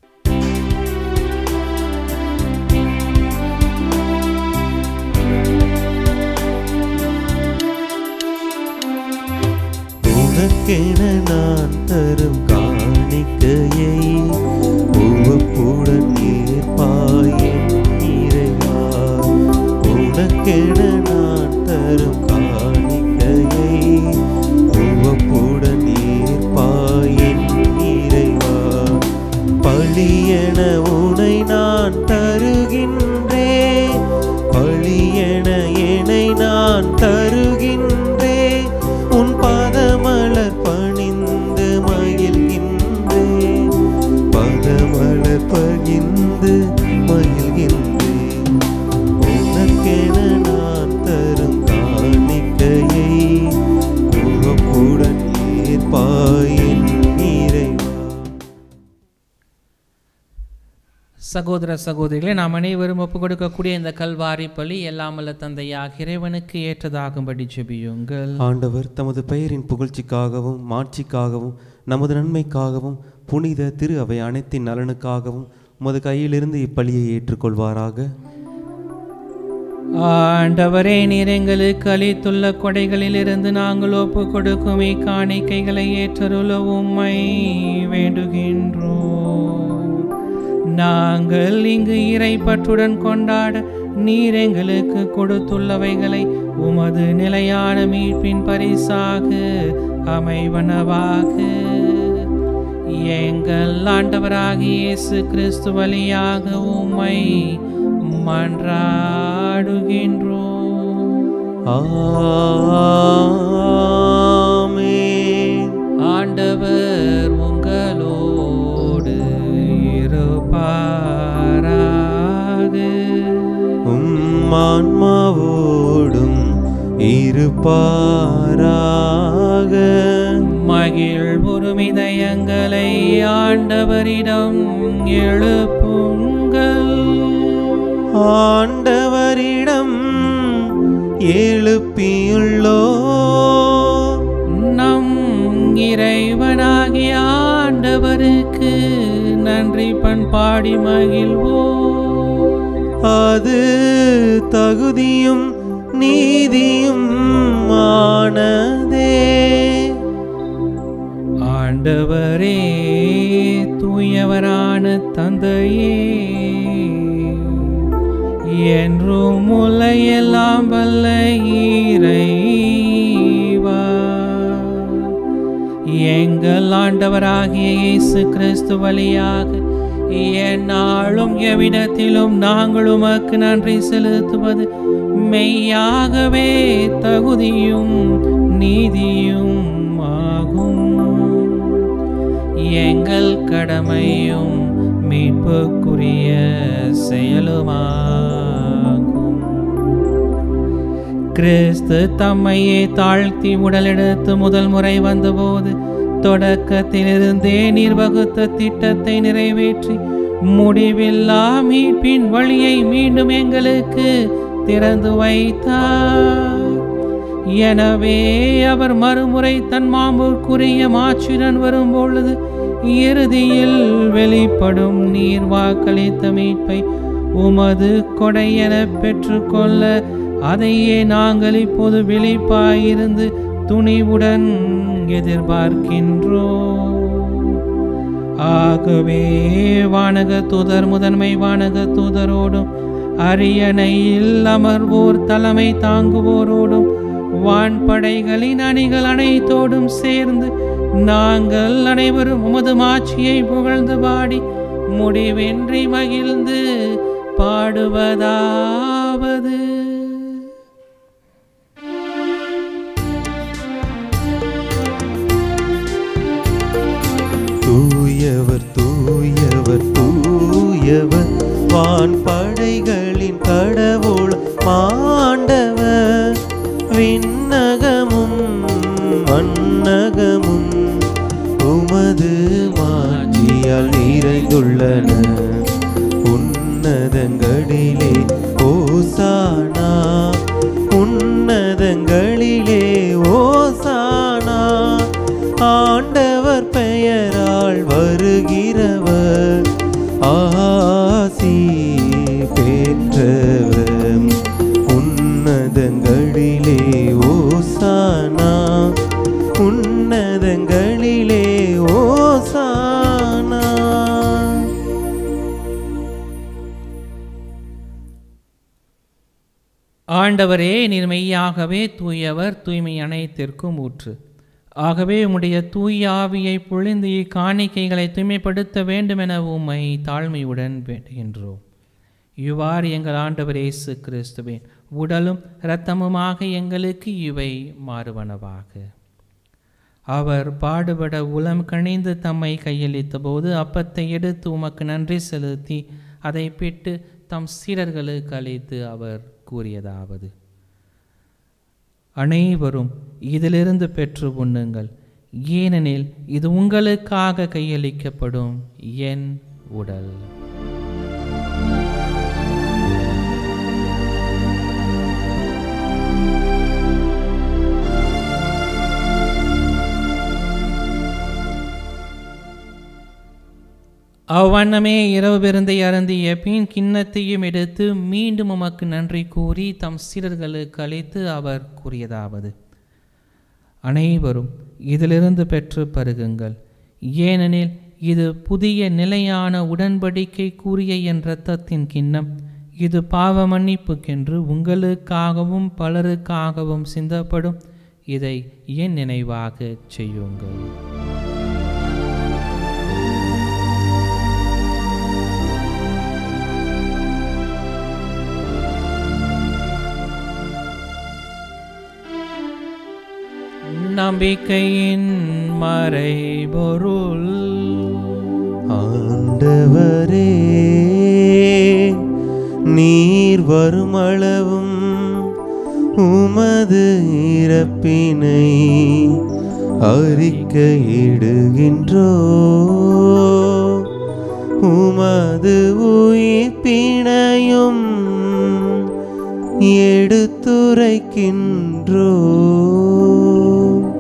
உனக்கென நான் தரும் காணிக்கையை உவப்புடன் ஏற்பாயின் இறைவா உனக்கென நான் தரும் காணிக்கையை உவப்புடன் ஏற்பாயின் இறைவா பழியென உனை நான் தருகின்றேன் பழியென என்னை நான் தருகின்றேன் உன் பதமலர் பணிந்து மகிழ்கின்றேன் பதமலர் பகிர்ந்து மகிழ்கின்றேன் உனக்கென நான் தரும் காணிக்கையை உவப்புடன் ஏற்பாயின் இறைவா சகோதர சகோதரிகளே நாம் அனைவரும் ஒப்பு கொடுக்கக்கூடிய இந்த கல்வாரி பலி எல்லாமல்ல தந்தையாக இறைவனுக்கு ஏற்றதாகும்படி ஜெபியுங்கள் ஆண்டவர் தமது பெயரின் புகழ்ச்சிக்காகவும் மாட்சிக்காகவும் நமது நன்மைக்காகவும் புனித திரு அவை அனைத்தின் நலனுக்காகவும் உமது கையிலிருந்து இப்பலியை ஏற்றுக்கொள்வாராக ஆண்டவரே நீர் எங்களுக்கு அளித்துள்ள கொடைகளிலிருந்து நாங்கள் ஒப்பு கொடுக்கும் இக்காணிக்கைகளை ஏற்றருள உம்மை வேண்டுகின்றோம் நாங்கள் இங்கு இறைப்பற்றுடன் கொண்டாட நீர் எங்களுக்கு கொடுத்துள்ளவைகளை உமது நிலையான மீட்பின் பரிசாக அமைவனவாக எங்கள் ஆண்டவராகிய இயேசு கிறிஸ்து வழியாக உம்மை மன்றாடுகின்றோம் ஆமென் ஆண்டவர் உங்களோடு இருப்பாராக உம் ஆன்மாவோடும் இருப்பாராக மகிழ் இதயங்களை ஆண்டவரிடம் எழுப்புங்கள் ஆண்டவரிடம் எழுப்பியுள்ளோ நம் இறைவனாகிய ஆண்டவருக்கு நன்றி பண்பாடி மகிழ்வோம் அது தகுதியும் நீதியும் ஆனதே ஆண்டவரே தூயவரான தந்தையே என்றும் முலையெல்லாம் வல்ல இறைவா எங்கள் ஆண்டவராகிய இயேசு கிறிஸ்து வழியாக எந்நாளும் எவ்விடத்திலும் நாங்கள் உமக்கு நன்றி செலுத்துவது மெய்யாகவே தகுதியும் நீதியும் ஆகும் எங்கள் கடமையும் மீட்புக்குரிய செயலுமாகும் கிறிஸ்து தம்மையே தாழ்த்தி உடலெடுத்து முதல் முறை வந்தபோது தொடக்கத்திலிருந்தே நீர் வகுத்த திட்டத்தை நிறைவேற்றி முடிவில்லா மீட்பின் வழியை மீண்டும் எங்களுக்கு திறந்து வைத்தார் எனவே அவர் மறுமுறை தன் மாம்பூர்க்குரிய மாச்சுடன் வரும்பொழுது இறுதியில் வெளிப்படும் நீர் வாக்களித்த மீட்பை உமது கொடை என பெற்றுக்கொள்ள அதையே நாங்கள் இப்போது விழிப்பாயிருந்து துணிவுடன் எதிர்பார்க்கின்றோம் ஆகவே வானக தூதர் முதன்மை வானக தூதரோடும் அரியணையில் அமர்வோர் தலைமை தாங்குவோரோடும் வான்படைகளின் அணிகள் அனைத்தோடும் சேர்ந்து நாங்கள் அனைவரும் உமது மாட்சியை புகழ்ந்து பாடி முடிவின்றி மகிழ்ந்து பாடுவதாவது தூயவர் தூயவர் தூயவர் வான் படைகளின் கடவுள் மாண்டவர் விண்ணகமும் மன்னகமும் உமது மாட்சியால் நிறைந்துள்ளன உன்னதங்களிலே ஓசானா உன்னதங்களிலே ஓசானா ஆண்டவர் பெயரால் வருகிறவர் ஆசி பெற்றவர் உன்னதங்களிலே ஓசானா உன்னதங்களிலே ஓசானா ஆண்டவரே நீர் மெய்யாகவே தூயவர் தூய்மை அனைத்திற்கும் ஊற்று ஆகவே உம்முடைய தூய ஆவியை பொழிந்து இக்காணிக்கைகளை தூய்மைப்படுத்த வேண்டுமென உம்மை தாழ்மையுடன் வேண்டுகின்றோம் இவ்வாறு எங்கள் ஆண்டவர் இயேசு கிறிஸ்துவின் உடலும் இரத்தமுமாக எங்களுக்கு இவை மாறுவனவாக அவர் பாடுபட உளம் கணிந்து தம்மை கையளித்த போது அப்பத்தை எடுத்து உமக்கு நன்றி செலுத்தி அதை பிட்டு தம் சீடர்களுக்கு அளித்து அவர் கூறியதாவது அனைவரும் இதிலிருந்து பெற்று உண்ணுங்கள் ஏனெனில் இது உங்களுக்காக கையளிக்கப்படும் என் உடல் அவ்வண்ணமே இரவு விருந்தை அருந்திய பின் கிண்ணத்தையும் எடுத்து மீண்டும் உமக்கு நன்றி கூறி தம் சீடர்களுக்கு அளித்து அவர் கூறியதாவது அனைவரும் இதிலிருந்து பெற்று பருகுங்கள் ஏனெனில் இது புதிய நிலையான உடன்படிக்கை கூறிய என் இரத்தத்தின் கிண்ணம் இது பாவ மன்னிப்புக்கென்று உங்களுக்காகவும் பலருக்காகவும் சிந்தப்படும் இதை என் நினைவாகச் செய்யுங்கள் நம்பிக்கையின் மறைபொருள் ஆண்டவரே நீர் வருமளவும் உமது இறப்பினை அறிக்கையிடுகின்றோ உமது உயிர்ப்பினையும் எடுத்துரைக்கின்றோ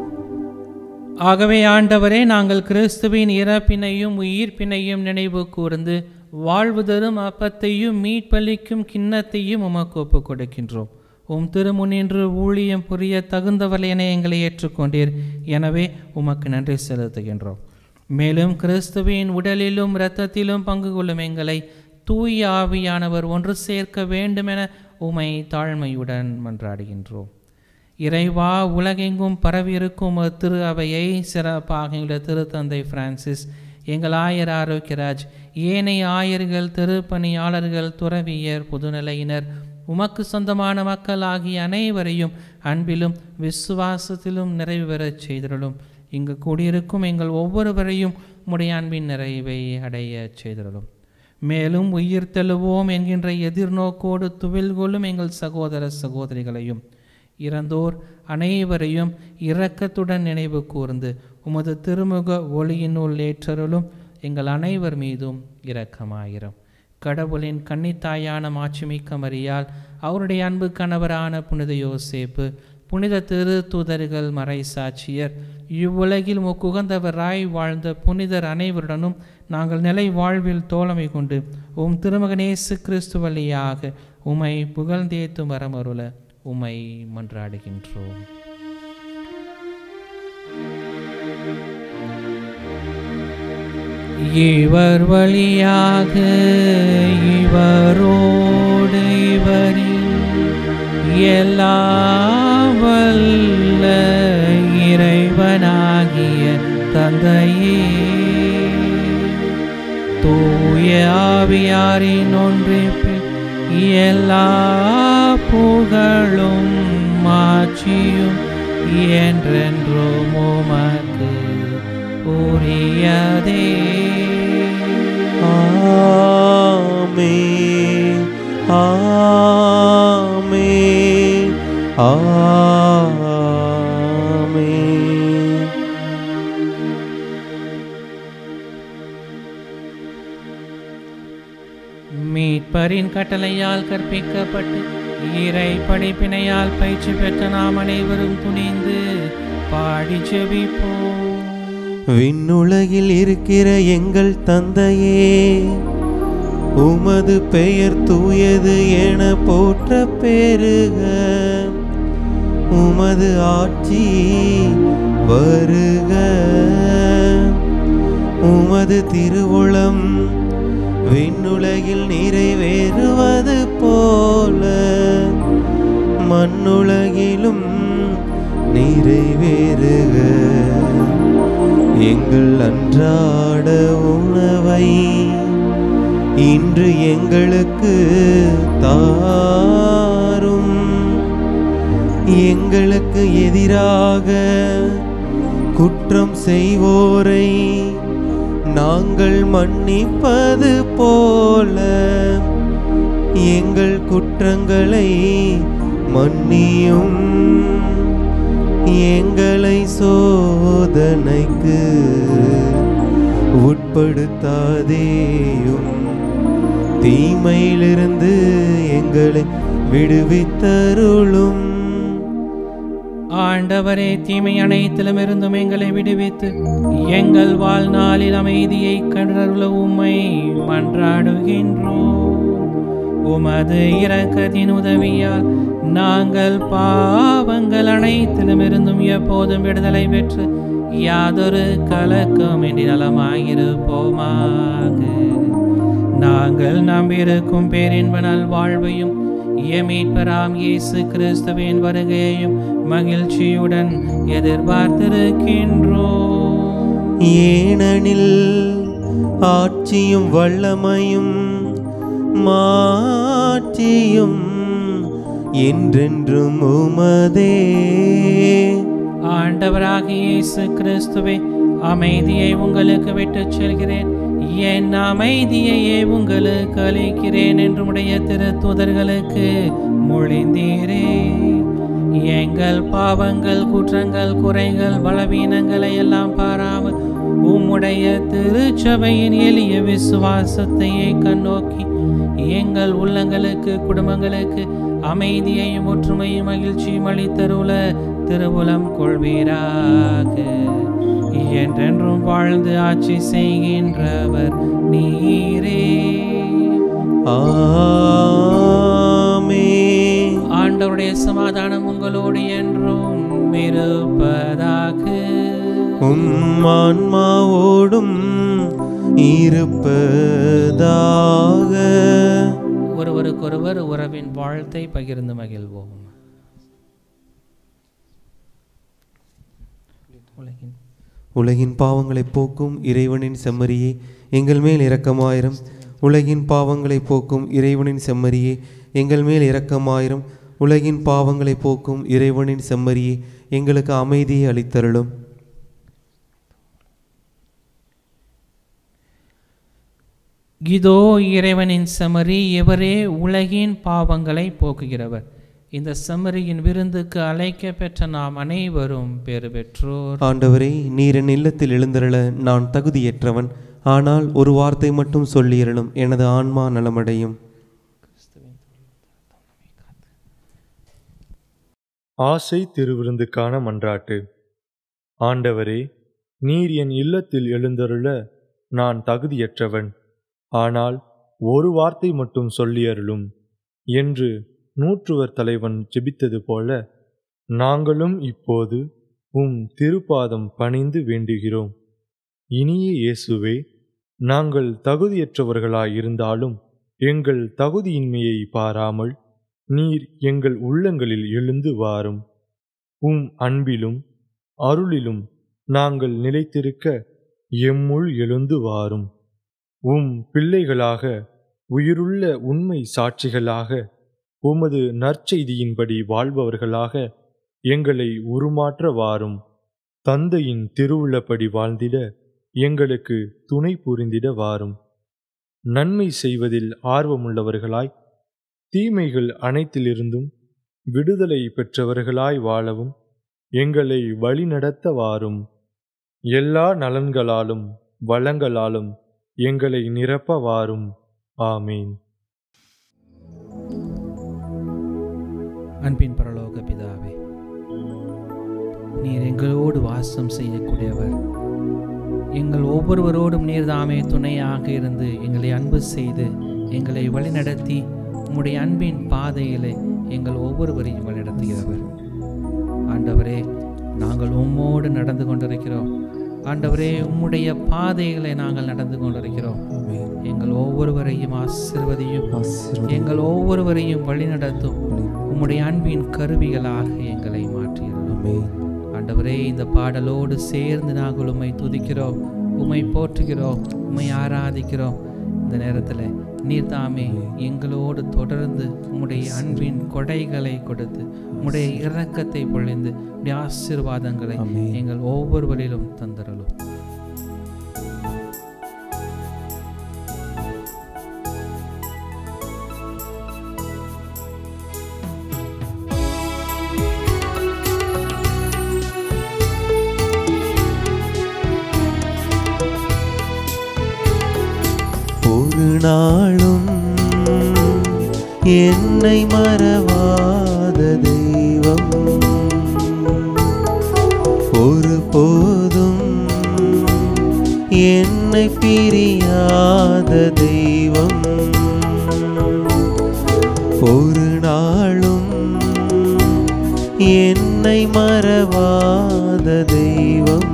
ஆகவே ஆண்டவரே நாங்கள் கிறிஸ்துவின் இறப்பினையும் உயிர்ப்பினையும் நினைவு கூர்ந்து வாழ்வு தரும் அப்பத்தையும் மீட்பளிக்கும் கிண்ணத்தையும் உமக்கு ஒப்புக் கொடுக்கின்றோம் உம் திருமுனின்று ஊழியம் புரிய தகுந்தவர்கள் என எங்களை ஏற்றுக்கொண்டீர் எனவே உமக்கு நன்றி செலுத்துகின்றோம் மேலும் கிறிஸ்துவின் உடலிலும் இரத்தத்திலும் பங்கு கொள்ளும் எங்களை தூய ஆவியானவர் ஒன்று சேர்க்க வேண்டுமென உமை தாழ்மையுடன் மன்றாடுகின்றோம் இறைவா உலகெங்கும் பரவியிருக்கும் உமது திரு அவையை சிறப்பாக எங்களுடைய திருத்தந்தை பிரான்சிஸ் எங்கள் ஆயர் ஆரோக்கியராஜ் ஏனைய ஆயர்கள் திருப்பணியாளர்கள் துறவியர் புதுநிலையினர் உமக்கு சொந்தமான மக்கள் ஆகிய அனைவரையும் அன்பிலும் விசுவாசத்திலும் நிறைவு பெறச் செய்திருளும் இங்கு கூடியிருக்கும் எங்கள் ஒவ்வொருவரையும் உம்முடைய அன்பின் நிறைவை அடையச் செய்திருளும் மேலும் உயிர் தெழுவோம் என்கின்ற எதிர்நோக்கோடு துவில் கொள்ளும் எங்கள் சகோதர சகோதரிகளையும் இறந்தோர் அனைவரையும் இரக்கத்துடன் நினைவு கூர்ந்து உமது திருமுக ஒளியினுள் ஏற்றருளும் எங்கள் அனைவர் மீதும் இரக்கமாயிரும் கடவுளின் கன்னித்தாயான மாட்சிமிக்க மரியால் அவருடைய அன்பு கணவரான புனித யோசேப்பு புனித திரு தூதர்கள் மறை சாட்சியர் இவ்வுலகில் முக்குகந்தவராய் வாழ்ந்த புனிதர் அனைவருடனும் நாங்கள் நிலை வாழ்வில் தோழமை கொண்டு உம் திருமகனேசு கிறிஸ்து வழியாக உமை புகழ்ந்தேத்து மரமருள உமை மன்றாடுகின்றோம் இவர் வழியாக இவரோடு இவரில் எல்லாம் வல்ல இறைவனாகிய தந்தையே தூய ஆவியாரின் ஒன்றிப்பில் எல்லா புகழும் மாட்சியும் என்றென்றும் உமக்கு உரியதே ஆமே ஆமே ஆமே மீட்பரின் கட்டளையால் கற்பிக்கப்பட்டு இறை படிப்பினையால் பயிற்சி பெற்ற நாம் அனைவரும் துணிந்து பாடி செபிப்போம் விண்ணுலகில் இருக்கிற எங்கள் தந்தையே உமது பெயர் தூயது என போற்ற பெருக உமது ஆட்சி வருக உமது திருவுளம் விண்ணுலகில் நிறைவேறுவது போல மண்ணுலகிலும் நிறைவேறுக எங்கள் அன்றாட உணவை இன்று எங்களுக்கு தாரும் எங்களுக்கு எதிராக குற்றம் செய்வோரை நாங்கள் மன்னிப்பது போல எங்கள் குற்றங்களை மன்னியும் எங்களை சோதனைக்கு உட்படுத்தாதேயும் தீமையிலிருந்து எங்களை விடுவித்தருளும் ஆண்டவரே தீமை அனைத்திலும் இருந்தும் எங்களை விடுவித்து எங்கள் வாழ்நாளில் அமைதியை கண்டருள உம்மை மன்றாடுகின்றோம் உமது இரக்கத்தின் உதவியால் நாங்கள் பாவங்கள் அனைத்திலும் இருந்தும் எப்போதும் விடுதலை பெற்று யாதொரு கலக்கமின்றி நலமாயிருப்போமாக நாங்கள் நம்பியிருக்கும் பேரின்ப நல்வாழ்வையும் எமீட்பராம் இயேசு கிறிஸ்துவின் வருகையையும் மகிழ்ச்சியுடன் எதிர்பார்த்திருக்கின்றோம் ஏனெனில் ஆட்சியும் வல்லமையும் மாட்சியும் என்றென்றும் உமதே ஆண்டவராகிய இயேசு கிறிஸ்துவே அமைதியை உங்களுக்கு விட்டுச் செல்கிறேன் என் அமைதியையே உங்களுக்கு அளிக்கிறேன் என்று உடைய திருத்துதர்களுக்கு மொழிந்தீரே எங்கள் பாவங்கள் குற்றங்கள் குறைகள் பலவீனங்களை எல்லாம் பாராமல் உம்முடைய திருச்சபையின் எளிய விசுவாசத்தையே கண்ணோக்கி எங்கள் உள்ளங்களுக்கு குடும்பங்களுக்கு அமைதியையும் ஒற்றுமையும் மகிழ்ச்சியும் அளித்தருள திருவுலம் கொள்வீராக என்றென்றும் வாழ்ந்து ஆட்சி செய்கின்றவர் நீரே ஆமென் ஆண்டவருடைய சமாதானம் உங்களோடு என்றும் இருப்பதாக உம் ஆன்மாவோடும் இருப்பதாக ஒருவருக்கொருவர் உறவின் வாழ்த்தை பகிர்ந்து மகிழ்வோம் உலகின் உலகின் பாவங்களை போக்கும் இறைவனின் செம்மறியே எங்கள் மேல் இரக்கமாயிரம் உலகின் பாவங்களை போக்கும் இறைவனின் செம்மறியே எங்கள் மேல் இரக்கமாயிரம் உலகின் பாவங்களை போக்கும் இறைவனின் செம்மறியே எங்களுக்கு அமைதியை அளித்தருளும் இதோ இறைவனின் செமரி இவரே உலகின் பாவங்களை போக்குகிறவர் இந்த செம்மறியின் விருந்துக்கு அழைக்க பெற்ற நாம் அனைவரும் பேறு பெற்றோர் ஆண்டவரே நீர் என் இல்லத்தில் எழுந்தருள நான் தகுதியற்றவன் ஆனால் ஒரு வார்த்தை மட்டும் சொல்லியருளும் எனது ஆன்மா நலமடையும் ஆசை திருவிருந்துக்கான மன்றாட்டு ஆண்டவரே நீர் என் இல்லத்தில் எழுந்தருள நான் தகுதியற்றவன் ஆனால் ஒரு வார்த்தை மட்டும் சொல்லியருளும் என்று நூற்றுவர் தலைவன் ஜெபித்தது போல நாங்களும் இப்போது உம் திருப்பாதம் பணிந்து வேண்டுகிறோம் இனிய இயேசுவே நாங்கள் தகுதியற்றவர்களாயிருந்தாலும் எங்கள் தகுதியின்மையை பாராமல் நீர் எங்கள் உள்ளங்களில் எழுந்து வாரும் உம் அன்பிலும் அருளிலும் நாங்கள் நிலைத்திருக்க எம்முள் எழுந்து வாரும் உம் பிள்ளைகளாக உயிருள்ள உண்மை சாட்சிகளாக உமது நற்செய்தியின்படி வாழ்பவர்களாக எங்களை உருமாற்ற வாரும் தந்தையின் திருவுள்ளப்படி வாழ்ந்திட எங்களுக்கு துணை புரிந்திட வாரும் நன்மை செய்வதில் ஆர்வமுள்ளவர்களாய் தீமைகள் அனைத்திலிருந்தும் விடுதலை பெற்றவர்களாய் வாழவும் எங்களை வழிநடத்த வாரும் எல்லா நலன்களாலும் வளங்களாலும் எங்களை நிரப்ப வாரும் ஆமீன் அன்பின் பரலோக பிதாவே நீர் எங்களோடு வாசம் செய்யக்கூடியவர் எங்கள் ஒவ்வொருவரோடும் நீர் தாமே துணையாக இருந்து எங்களை அன்பு செய்து எங்களை வழிநடத்தி உம்முடைய அன்பின் பாதையிலே எங்கள் ஒவ்வொருவரையும் வழிநடத்துகிறவர் ஆண்டவரே நாங்கள் உம்மோடு நடந்து கொண்டிருக்கிறோம் ஆண்டவரே உம்முடைய பாதைகளை நாங்கள் நடந்து கொண்டிருக்கிறோம் எங்கள் ஒவ்வொருவரையும் ஆசிர்வதியும் எங்கள் ஒவ்வொருவரையும் வழிநடத்தும் உம்முடைய அன்பின் கருவிகளாக எங்களை மாற்றியுள்ளோம் ஆண்டவரே இந்த பாடலோடு சேர்ந்து நாங்கள் உம்மை துதிக்கிறோம் உம்மை போற்றுகிறோம் உம்மை ஆராதிக்கிறோம் இந்த நேரத்தில் நீர் தாமே எங்களோடு தொடர்ந்து உம்முடைய அன்பின் கொடைகளை கொடுத்து உம்முடைய இரக்கத்தை பொழிந்து உடைய ஆசீர்வாதங்களை எங்கள் ஒவ்வொருவரிலும் தந்தரலும் ஒரு நாளும் என்னை மறவாத தெய்வம் ஒரு போதும் என்னை பிரியாத தெய்வம் ஒரு நாளும் என்னை மறவாத தெய்வம்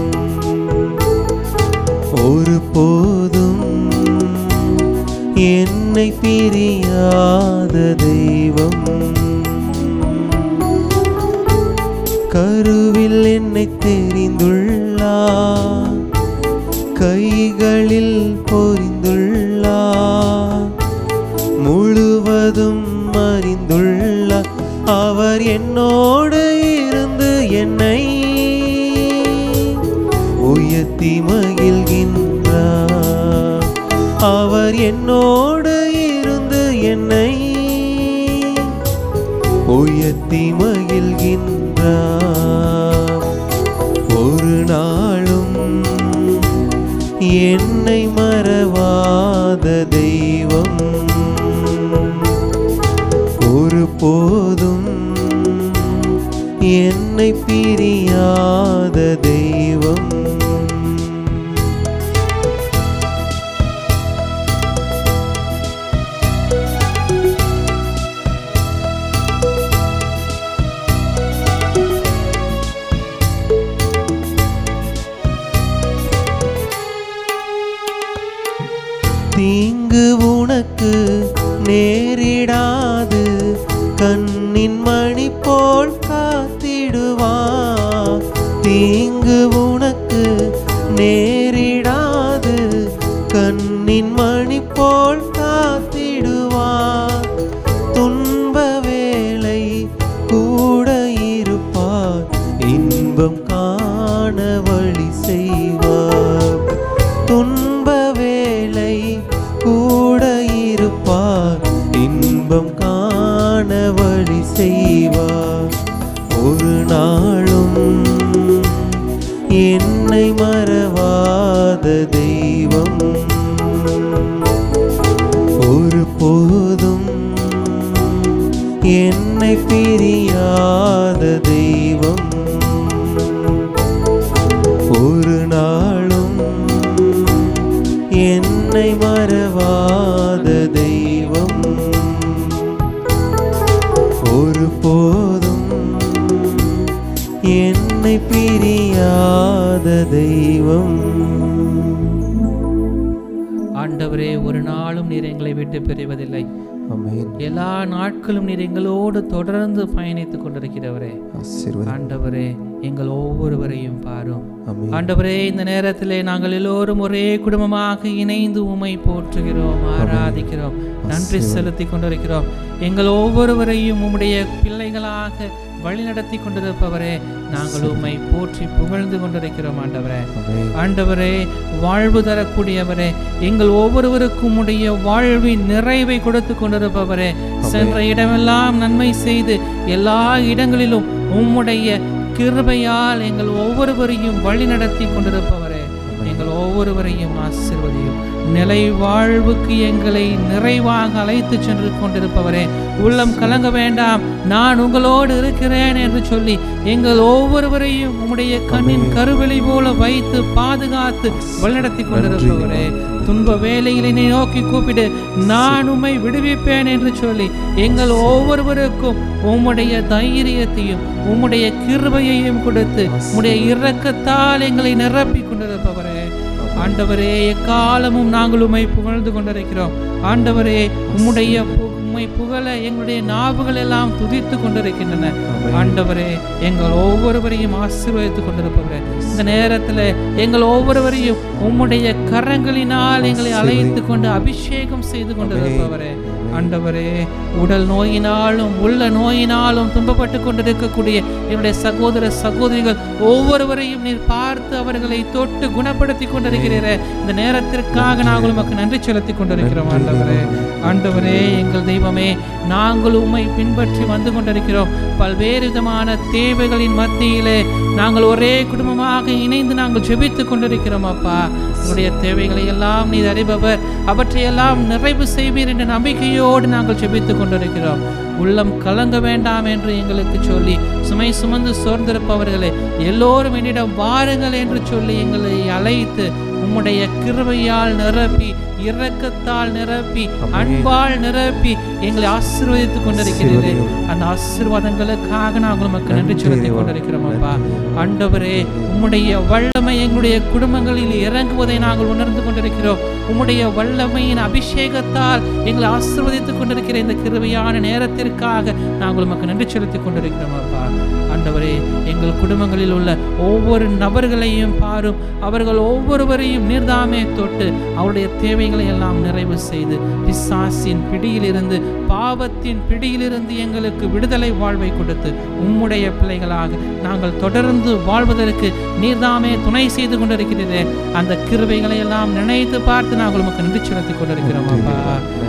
ஒரு போதும் என்னை பிரியாத தெய்வம் கருவில் என்னை தெரிந்துள்ளார் கைகளில் பொறிந்துள்ளார் முழுவதும் அறிந்துள்ளார் அவர் என்னோடு இருந்து என்னை என்னை உயர்த்தி மகிழ்கின்றார் ஒரு நாளும் என்னை மறவாத தெய்வம் ஒரு போதும் என்னை பிரியாத தெய்வம் தீங்கு உனக்கு நேரிடாது கண்ணின் மணி போல் காத்திடுவா தீங்கு உனக்கு நேரிடாது கண்ணின் மணி போல் காத்திடுவா துன்ப வேளை கூட இருப்பார் இன்பம் காண வழி செய்வார் துன்ப வேளை கூட இருப்பார் இன்பம் காண வழி செய்வார் ஒரு நாளும் என்னை மறவாத தெய்வம் ஒரு போதும் என்னை பிரியாத தெய்வம் ஒரு நாளும் என்னை மறவாத தெய்வம் ஒரு போதும் என்னை பிரியாத தெய்வம் ஆண்டவரே ஒரு நாளும் நீர் எங்களை விட்டு பிரிவதில்லை அமேன் எல்லா நாட்களும் நீர் எங்களோடு தொடர்ந்து பயணித்துக் கொண்டிருக்கிறவரே ஆசீர்வாதம் ஆண்டவரே எங்கள் ஒவ்வொருவரையும் பாரும் அமேன் ஆண்டவரே இந்த நேரத்திலே நாங்கள் எல்லோரும் ஒரே குடும்பமாக இணைந்து உம்மை போற்றுகிறோம் ஆராதிக்கிறோம் நன்றி செலுத்தி கொண்டிருக்கிறோம் எங்கள் ஒவ்வொருவரையும் உம்முடைய பிள்ளைகளாக வழிநடத்தி கொண்டிருப்பவரே நாங்கள் உம்மை போற்றி புகழ்ந்து கொண்டிருக்கிறோம் ஆண்டவரே அமேன் ஆண்டவரே வாழ்வு தரக்கூடியவரே எங்கள் ஒவ்வொருவருக்கும் உடைய வாழ்வின் நிறைவை கொடுத்து கொண்டிருப்பவரே சென்ற இடமெல்லாம் நன்மை செய்து எல்லா இடங்களிலும் உம்முடைய கிருபையால் எங்கள் ஒவ்வொருவரையும் வழி நடத்தி கொண்டிருப்பவரே எங்கள் ஒவ்வொருவரையும் ஆசிர்வதியும் நிலை வாழ்வுக்கு எங்களை நிறைவாக அழைத்து சென்று கொண்டிருப்பவரே உள்ளம் கலங்க வேண்டாம் நான் உங்களோடு இருக்கிறேன் என்று சொல்லி எங்கள் ஒவ்வொருவரையும் உம்முடைய கண்ணின் கருவெளி போல வைத்து பாதுகாத்து வழிநடத்தி கொண்டிருப்பவரே துன்ப வேலையில் என்னை நோக்கி கூப்பிடு நான் உம்மை விடுவிப்பேன் என்று சொல்லி எங்கள் ஒவ்வொருவருக்கும் உம்முடைய தைரியத்தையும் உம்முடைய கிருபையையும் கொடுத்து உம்முடைய இரக்கத்தால் எங்களை நிரப்பி கொண்டிருப்பவரே ஆண்டவரே எக்காலமும் நாங்கள் உம்மை புகழ்ந்து கொண்டிருக்கிறோம் ஆண்டவரே உம்முடைய பு- உம்மை புகழ எங்களுடைய நாவுகள் எல்லாம் துதித்து கொண்டிருக்கின்றன ஆண்டவரே எங்கள் ஒவ்வொருவரையும் ஆசீர்வதித்துக் கொண்டிருப்பவரே இந்த நேரத்தில் எங்கள் ஒவ்வொருவரையும் உம்முடைய கரங்களினால் எங்களை அழைத்து கொண்டு அபிஷேகம் செய்து கொண்டிருப்பவரே ஆண்டவரே உடல் நோயினாலும் உள்ள நோயினாலும் துன்பப்பட்டு கொண்டிருக்கக்கூடிய என்னுடைய சகோதர சகோதரிகள் ஒவ்வொருவரையும் நீர் பார்த்து அவர்களை தொட்டு குணப்படுத்தி கொண்டிருக்கிறீரே இந்த நேரத்திற்காக நாங்கள் உமக்கு நன்றி செலுத்தி கொண்டிருக்கிறோம் ஆண்டவரே ஆண்டவரே எங்கள் தெய்வமே நாங்கள் உம்மை பின்பற்றி வந்து கொண்டிருக்கிறோம் பல்வேறு விதமான தேவைகளின் மத்தியிலே நாங்கள் ஒரே குடும்பமாக இணைந்து நாங்கள் ஜெபித்துக் கொண்டிருக்கிறோம் அப்பா உங்களுடைய தேவைகளை எல்லாம் நீர் அறிபவர் அவற்றையெல்லாம் நிறைவு செய்வீர் என்ற நம்பிக்கையோடு நாங்கள் ஜெபித்துக் கொண்டிருக்கிறோம் உள்ளம் கலங்க வேண்டாம் என்று எங்களுக்கு சொல்லி சுமை சுமந்து சோர்ந்திருப்பவர்களே எல்லோரும் என்னிடம் வாருங்கள் என்று சொல்லி எங்களை அழைத்து உம்முடைய கிருபையால் நிரப்பி இரக்கத்தால் நிரப்பி அன்பால் நிரப்பி எங்களை ஆசீர்வதித்துக் கொண்டிருக்கிறீரே அந்த ஆசீர்வாதங்களுக்காக நாங்கள் உமக்கு நன்றி செலுத்திக் கொண்டிருக்கிறோம் அப்பா ஆண்டவரே உம்முடைய வல்லமை எங்களுடைய குடும்பங்களில் இறங்குவதை நாங்கள் உணர்ந்து கொண்டிருக்கிறோம் உம்முடைய வல்லமையின் அபிஷேகத்தால் எங்களை ஆசீர்வதித்துக் கொண்டிருக்கிற இந்த கிருபையான நேரத்திற்காக நாங்கள் உமக்கு நன்றி செலுத்திக் கொண்டிருக்கிறோம் அப்பா ஆண்டவரே எங்கள் குடும்பங்களில் உள்ள ஒவ்வொரு நபர்களையும் பாரும் அவர்கள் ஒவ்வொருவரையும் நீர்தாமே தொட்டு அவருடைய தேவைகளை எல்லாம் நிறைவு செய்து பிசாசின் பிடியிலிருந்து பாவத்தின் பிடியிலிருந்து எங்களுக்கு விடுதலை வாழ்வை கொடுத்து உம்முடைய பிள்ளைகளாக நாங்கள் தொடர்ந்து வாழ்வதற்கு நீர்தாமே துணை செய்து கொண்டிருக்கிறதே அந்த கிருபைகளை எல்லாம் நினைத்து பார்த்து நாங்கள் உமக்கு நன்றி செலுத்திக் கொண்டிருக்கிறோம் அப்பா ஆண்டவரே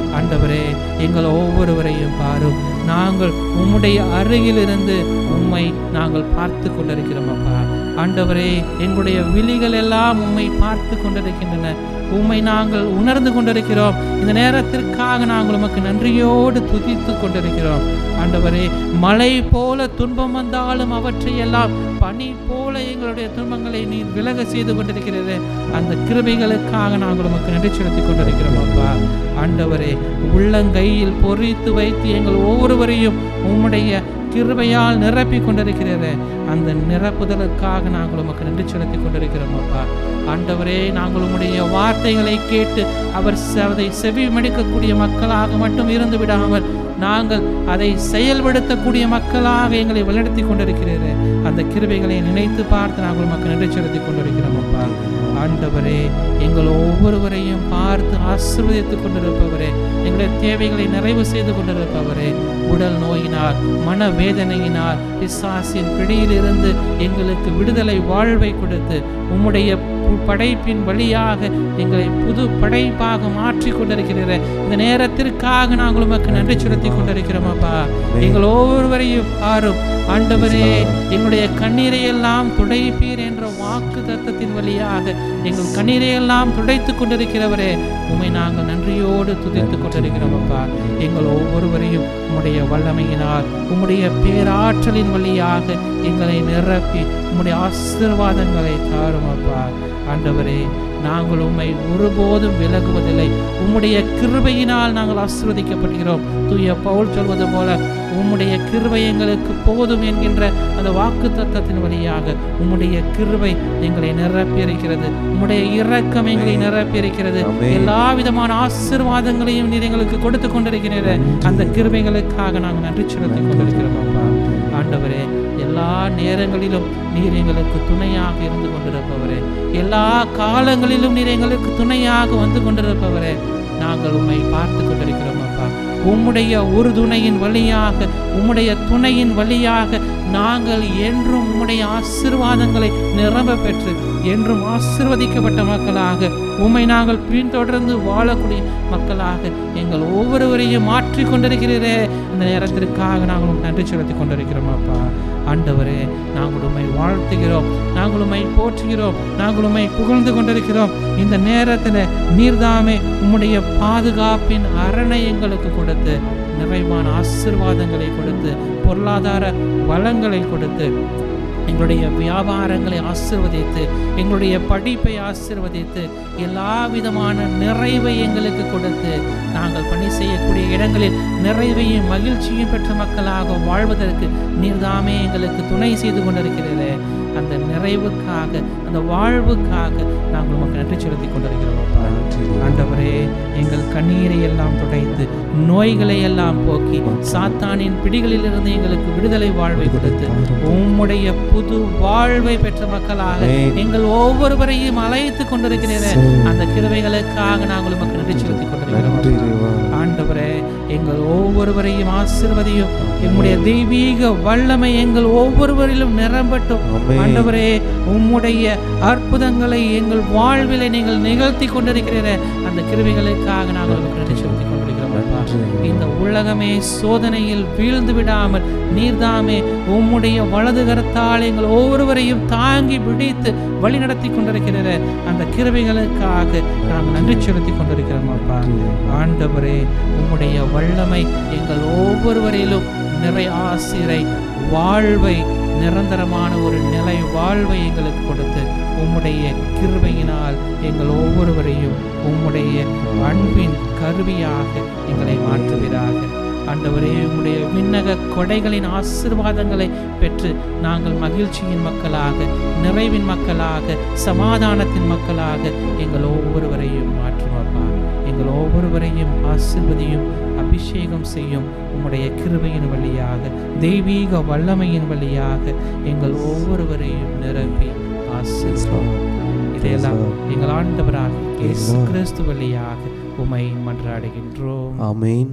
ஆண்டவரே எங்கள் ஒவ்வொருவரையும் பாரும் நாங்கள் உம்முடைய அருகிலிருந்து உம்மை நாங்கள் பார்த்து கொண்டிருக்கிறோம் அப்பா ஆண்டவரே எங்களுடைய விழிகள் எல்லாம் உம்மை பார்த்து கொண்டிருக்கின்றன உம்மை நாங்கள் உணர்ந்து கொண்டிருக்கிறோம் இந்த நேரத்திற்காக நாங்கள் உமக்கு நன்றியோடு துதித்து கொண்டிருக்கிறோம் ஆண்டவரே மழை போல துன்பம் வந்தாலும் அவற்றை எல்லாம் பனி போல எங்களுடைய துன்பங்களை நீ விலக செய்து கொண்டிருக்கிறது அந்த கிருபைகளுக்காக நாங்கள் உமக்கு நன்றி செலுத்திக் கொண்டிருக்கிறோம் அப்பா ஆண்டவரே உள்ளங்கையில் பொறித்து வைத்து எங்கள் ஒவ்வொருவரையும் உம்முடைய கிருபையால் நிரப்பி கொண்டிருக்கிறது அந்த நிரப்புதலுக்காக நாங்கள் உமக்கு நன்றி செலுத்திக் கொண்டிருக்கிறோம் அப்பா ஆண்டவரே நாங்கள் உம்முடைய வார்த்தைகளை கேட்டு அவர் செ- அதை செவி மடிக்கக்கூடிய மக்களாக மட்டும் இருந்து விடாமல் நாங்கள் அதை செயல்படுத்தக்கூடிய மக்களாக எங்களை வழிநடத்தி கொண்டிருக்கிறது அந்த கிருபைகளை நினைத்து பார்த்து நாங்கள் உமக்கு நன்றி செலுத்திக் கொண்டிருக்கிறோம் அப்பா ஆண்டவரே எங்கள் ஒவ்வொருவரையும் பார்த்து ஆசீர்வதித்துக் கொண்டிருப்பவரே எங்களுடைய தேவைகளை நிறைவு செய்து கொண்டிருப்பவரே உடல் நோயினால் மன வேதனையினால் பிசாசின் பிடியிலிருந்து எங்களுக்கு விடுதலை வாழ்வை கொடுத்து உம்முடைய பு- படைப்பின் வழியாக எங்களை புது படைப்பாக மாற்றி கொண்டிருக்கிற இந்த நேரத்திற்காக நாங்கள் உமக்கு நன்றி செலுத்திக் கொண்டிருக்கிறோம் அப்பா எங்கள் ஒவ்வொருவரையும் பாரும் ஆண்டவரே எங்களுடைய கண்ணீரை எல்லாம் துடைப்பீர் என்ற வாக்கு தத்தத்தின் வழியாக எங்கள் கண்ணீரை எல்லாம் துடைத்துக் கொண்டிருக்கிறவரே உம்மை நாங்கள் நன்றியோடு துதித்துக் கொண்டிருக்கிறோம் அப்பா எங்கள் ஒவ்வொருவரையும் உம்முடைய வல்லமையினால் உம்முடைய பேராற்றலின் வழியாக எங்களை நிரப்பி உம்முடைய ஆசீர்வாதங்களை தாரும் அப்பா ஆண்டவரே நாங்கள் உம்மை ஒருபோதும் விலகுவதில்லை உம்முடைய கிருபையினால் நாங்கள் ஆசீர்வதிக்கப்படுகிறோம் தூய பவுல் சொல்வது போல உம்முடைய கிருபை எங்களுக்கு போதும் என்கின்ற அந்த வாக்கு தத்தத்தின் வழியாக உம்முடைய கிருபை எங்களை நிரப்பியிருக்கிறது உம்முடைய இரக்கம் எங்களை நிரப்பியிருக்கிறது ஆமென். எல்லா விதமான ஆசீர்வாதங்களையும் நீர் எங்களுக்கு கொடுத்து கொண்டிருக்கிறீர் அந்த கிருபைகளுக்காக நாங்கள் நன்றி செலுத்திக் கொண்டிருக்கிறோம் அப்பா ஆண்டவரே எல்லா நேரங்களிலும் நீர் எங்களுக்கு துணையாக இருந்து கொண்டிருப்பவரே எல்லா காலங்களிலும் நீர் எங்களுக்கு துணையாக வந்து கொண்டிருப்பவரே நாங்கள் உம்மை பார்த்து கொண்டிருக்கிறோம் அப்பா உம்முடைய ஒரு துணையின் வழியாக உம்முடைய துணையின் வழியாக நாங்கள் என்றும் உம்முடைய ஆசீர்வாதங்களை நிரம்ப பெற்று என்றும் ஆசீர்வதிக்கப்பட்ட மக்களாக உம்மை நாங்கள் பின்தொடர்ந்து வாழக்கூடிய மக்களாக எங்கள் ஒவ்வொருவரையும் மாற்றி கொண்டிருக்கிறீரே இந்த நேரத்திற்காக நாங்கள் உமக்கு நன்றி செலுத்திக் கொண்டிருக்கிறோம் அப்பா ஆண்டவரே நாங்கள் உம்மை வாழ்த்துகிறோம் நாங்கள் உம்மை போற்றுகிறோம் நாங்கள் உம்மை புகழ்ந்து கொண்டிருக்கிறோம் இந்த நேரத்தில் நீர்தாமே உம்முடைய பாதுகாப்பின் அரணை எங்களுக்கு கொடுத்து நிறைவான ஆசீர்வாதங்களை கொடுத்து பொருளாதார வளங்களை கொடுத்து எங்களுடைய வியாபாரங்களை ஆசிர்வதித்து எங்களுடைய படிப்பை ஆசிர்வதித்து எல்லா விதமான நிறைவை எங்களுக்கு கொடுத்து நாங்கள் பணி செய்யக்கூடிய இடங்களில் நிறைவையும் மகிழ்ச்சியும் பெற்ற மக்களாக வாழ்வதற்கு நீர்தாமே எங்களுக்கு துணை செய்து கொண்டிருக்கிறதே அந்த நிறைவுக்காக அந்த வாழ்வுக்காக நாங்கள் உமக்கு நன்றி செலுத்திக் கொண்டிருக்கிறோம் அப்பா. ஆண்டவரே எங்கள் கண்ணீரை எல்லாம் துடைத்து நோய்களை எல்லாம் போக்கி சாத்தானின் பிடிகளிலிருந்து எங்களுக்கு விடுதலை வாழ்வை கொடுத்து உம்முடைய புது வாழ்வை பெற்ற மக்களாக ஆமென். எங்கள் ஒவ்வொருவரையும் அழைத்து கொண்டிருக்கிறேன் அந்த கிருபைகளுக்காக நாங்கள் உமக்கு நன்றி செலுத்திக் கொண்டிருக்கிறோம் நன்றி அப்பா. இறைவா. ஆண்டவரே எங்கள் ஒவ்வொருவரையும் ஆசிர்வதியும் எம்முடைய தெய்வீக வல்லமை எங்கள் ஒவ்வொருவரிலும் நிரம்பட்டும் ஆமென். ஆண்டவரே உம்முடைய அற்புதங்களை எங்கள் வாழ்விலை நீங்கள் நிகழ்த்தி கொண்டிருக்கிறீர அந்த கிருபைகளுக்காக நாங்கள் உமக்கு நன்றி செலுத்திக் கொண்டிருக்கிறோம் அப்பா. இந்த உலகமே சோதனையில் வீழ்ந்து விடாமல் நீர்தாமே உம்முடைய வலது கரத்தால் எங்கள் ஒவ்வொருவரையும் தாங்கி பிடித்து வழி நடத்தி கொண்டிருக்கிறீர அந்த கிருபைகளுக்காக நாங்கள் நன்றி செலுத்திக் கொண்டிருக்கிறோம் அப்பா ஆண்டவரே உம்முடைய வல்லமை எங்கள் ஒவ்வொருவரிலும் நிறை ஆசிரை வாழ்வை நிரந்தரமான ஒரு நிலை வாழ்வை எங்களுக்கு கொடுத்து உம்முடைய கிருபையினால் எங்கள் ஒவ்வொருவரையும் உம்முடைய அன்பின் கருவியாக எங்களை மாற்றுவீராக ஆண்டவரே உம்முடைய விண்ணக கொடைகளின் ஆசீர்வாதங்களை பெற்று நாங்கள் மகிழ்ச்சியின் மக்களாக நிறைவின் மக்களாக சமாதானத்தின் மக்களாக எங்கள் ஒவ்வொருவரையும் மாற்றுவப்பா எங்கள் ஒவ்வொருவரையும் ஆசிர்வதியும் அபிஷேகம் செய்யும் உம்முடைய கிருபையின் வழியாக தெய்வீக வல்லமையின் வழியாக எங்கள் ஒவ்வொருவரையும் நிரப்பி ஆசீர்வதியும் இதையெல்லாம் எங்கள் ஆண்டவராக இயேசு கிறிஸ்து வழியாக உமை மன்றாடுகின்றோம் ஆமென்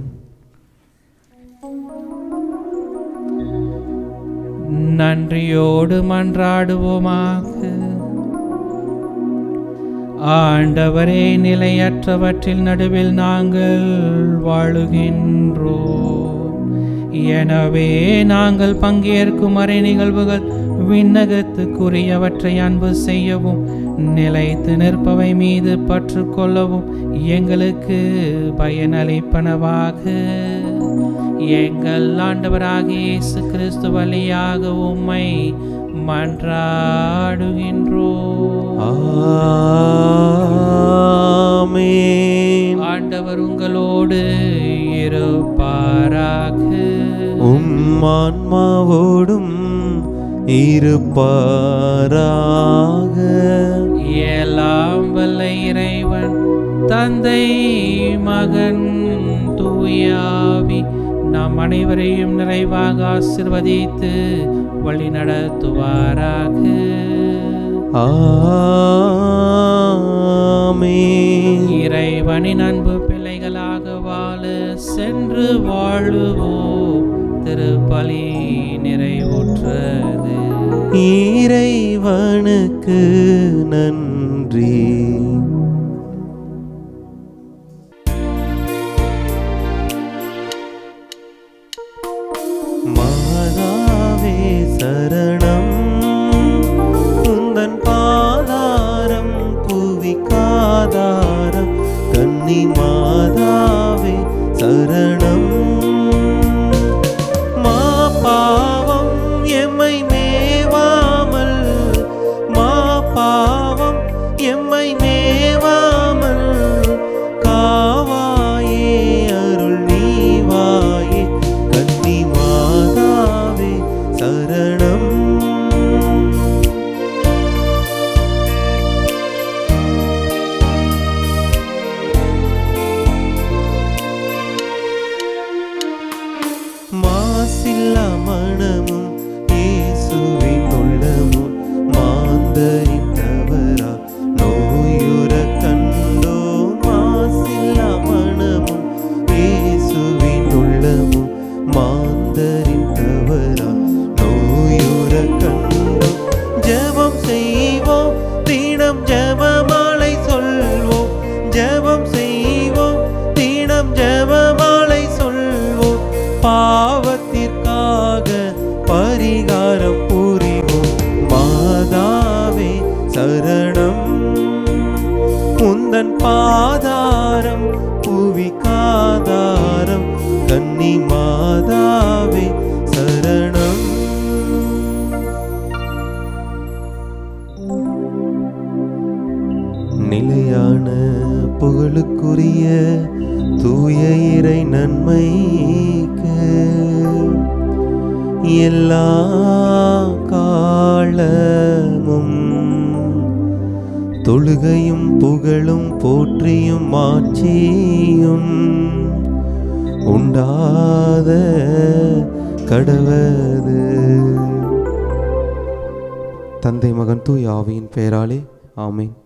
நன்றியோடு மன்றாடுவோமாக ஆண்டவரே நிலையற்றவற்றில் நடுவில் நாங்கள் வாழுகின்றோம் எனவே நாங்கள் பங்கேற்கும் அறை நிகழ்வுகள் விண்ணகத்துக்குரியவற்றை அன்பு செய்யவும் நிலைத்து நிற்பவை மீது பற்று கொள்ளவும் எங்களுக்கு பயனளிப்பனவாக எங்கள் ஆண்டவராகிய இயேசு கிறிஸ்து வழியாக உம்மை மன்றாடுகின்றோம் ஆமென் ஆண்டவர் உங்களோடு இருப்பாராக உம் ஆன்மாவோடும் இருப்பாராக எல்லாம் வல்ல இறைவன் தந்தை மகன் தூயாவி நாம் அனைவரையும் நிறைவாக ஆசிர்வதித்து வழி நடத்துவாராக ஆமென் இறைவனின் அன்பு பிள்ளைகளாக வாழ சென்று வாழுவோம் திருப்பலி நிறைவுற்றது இறைவனுக்கு நன்றி மாதாவே சரணம் உந்தன் பாதாரம் புவிக்காதாரம் கன்னி மாதாவே சரணம் மா பாவம் எம்மை மேவாமல் மா பாவம் எம்மை மேவாமல் காவாயே அருள் நீவாயே கன்னி மாதாவே சரணம் மாசில்லா மனமும் இயேசுவின் உள்ளமும் மாந்தரின் தவறா நோயுற கண்டோ மாசில்லா மனமும் இயேசுவின் உள்ளமும் மாந்தரின் தவறா நோயுற கண்டோ ஜெபம் செய்வோம் தினம் ஜெபமாலை சொல்வோம் ஜெபம் செய்வோம் தினம் ஜெபமாலை சொல்வோம் பாவத்திற்காக பரிகாரம் புரிவோம் மாதாவே சரணம் உந்தன் பாதாரம் புவிக்காதாரம் கன்னி மாதாவே சரணம் நிலையான புகழுக்குரிய தூய இறை நன்மைக்கு எல்லா காலமும் தொழுகையும் புகழும் போற்றியும் மாட்சியும் உண்டாத கடவது தந்தை மகன் தூய் ஆவியின் பெயராலே ஆமேன்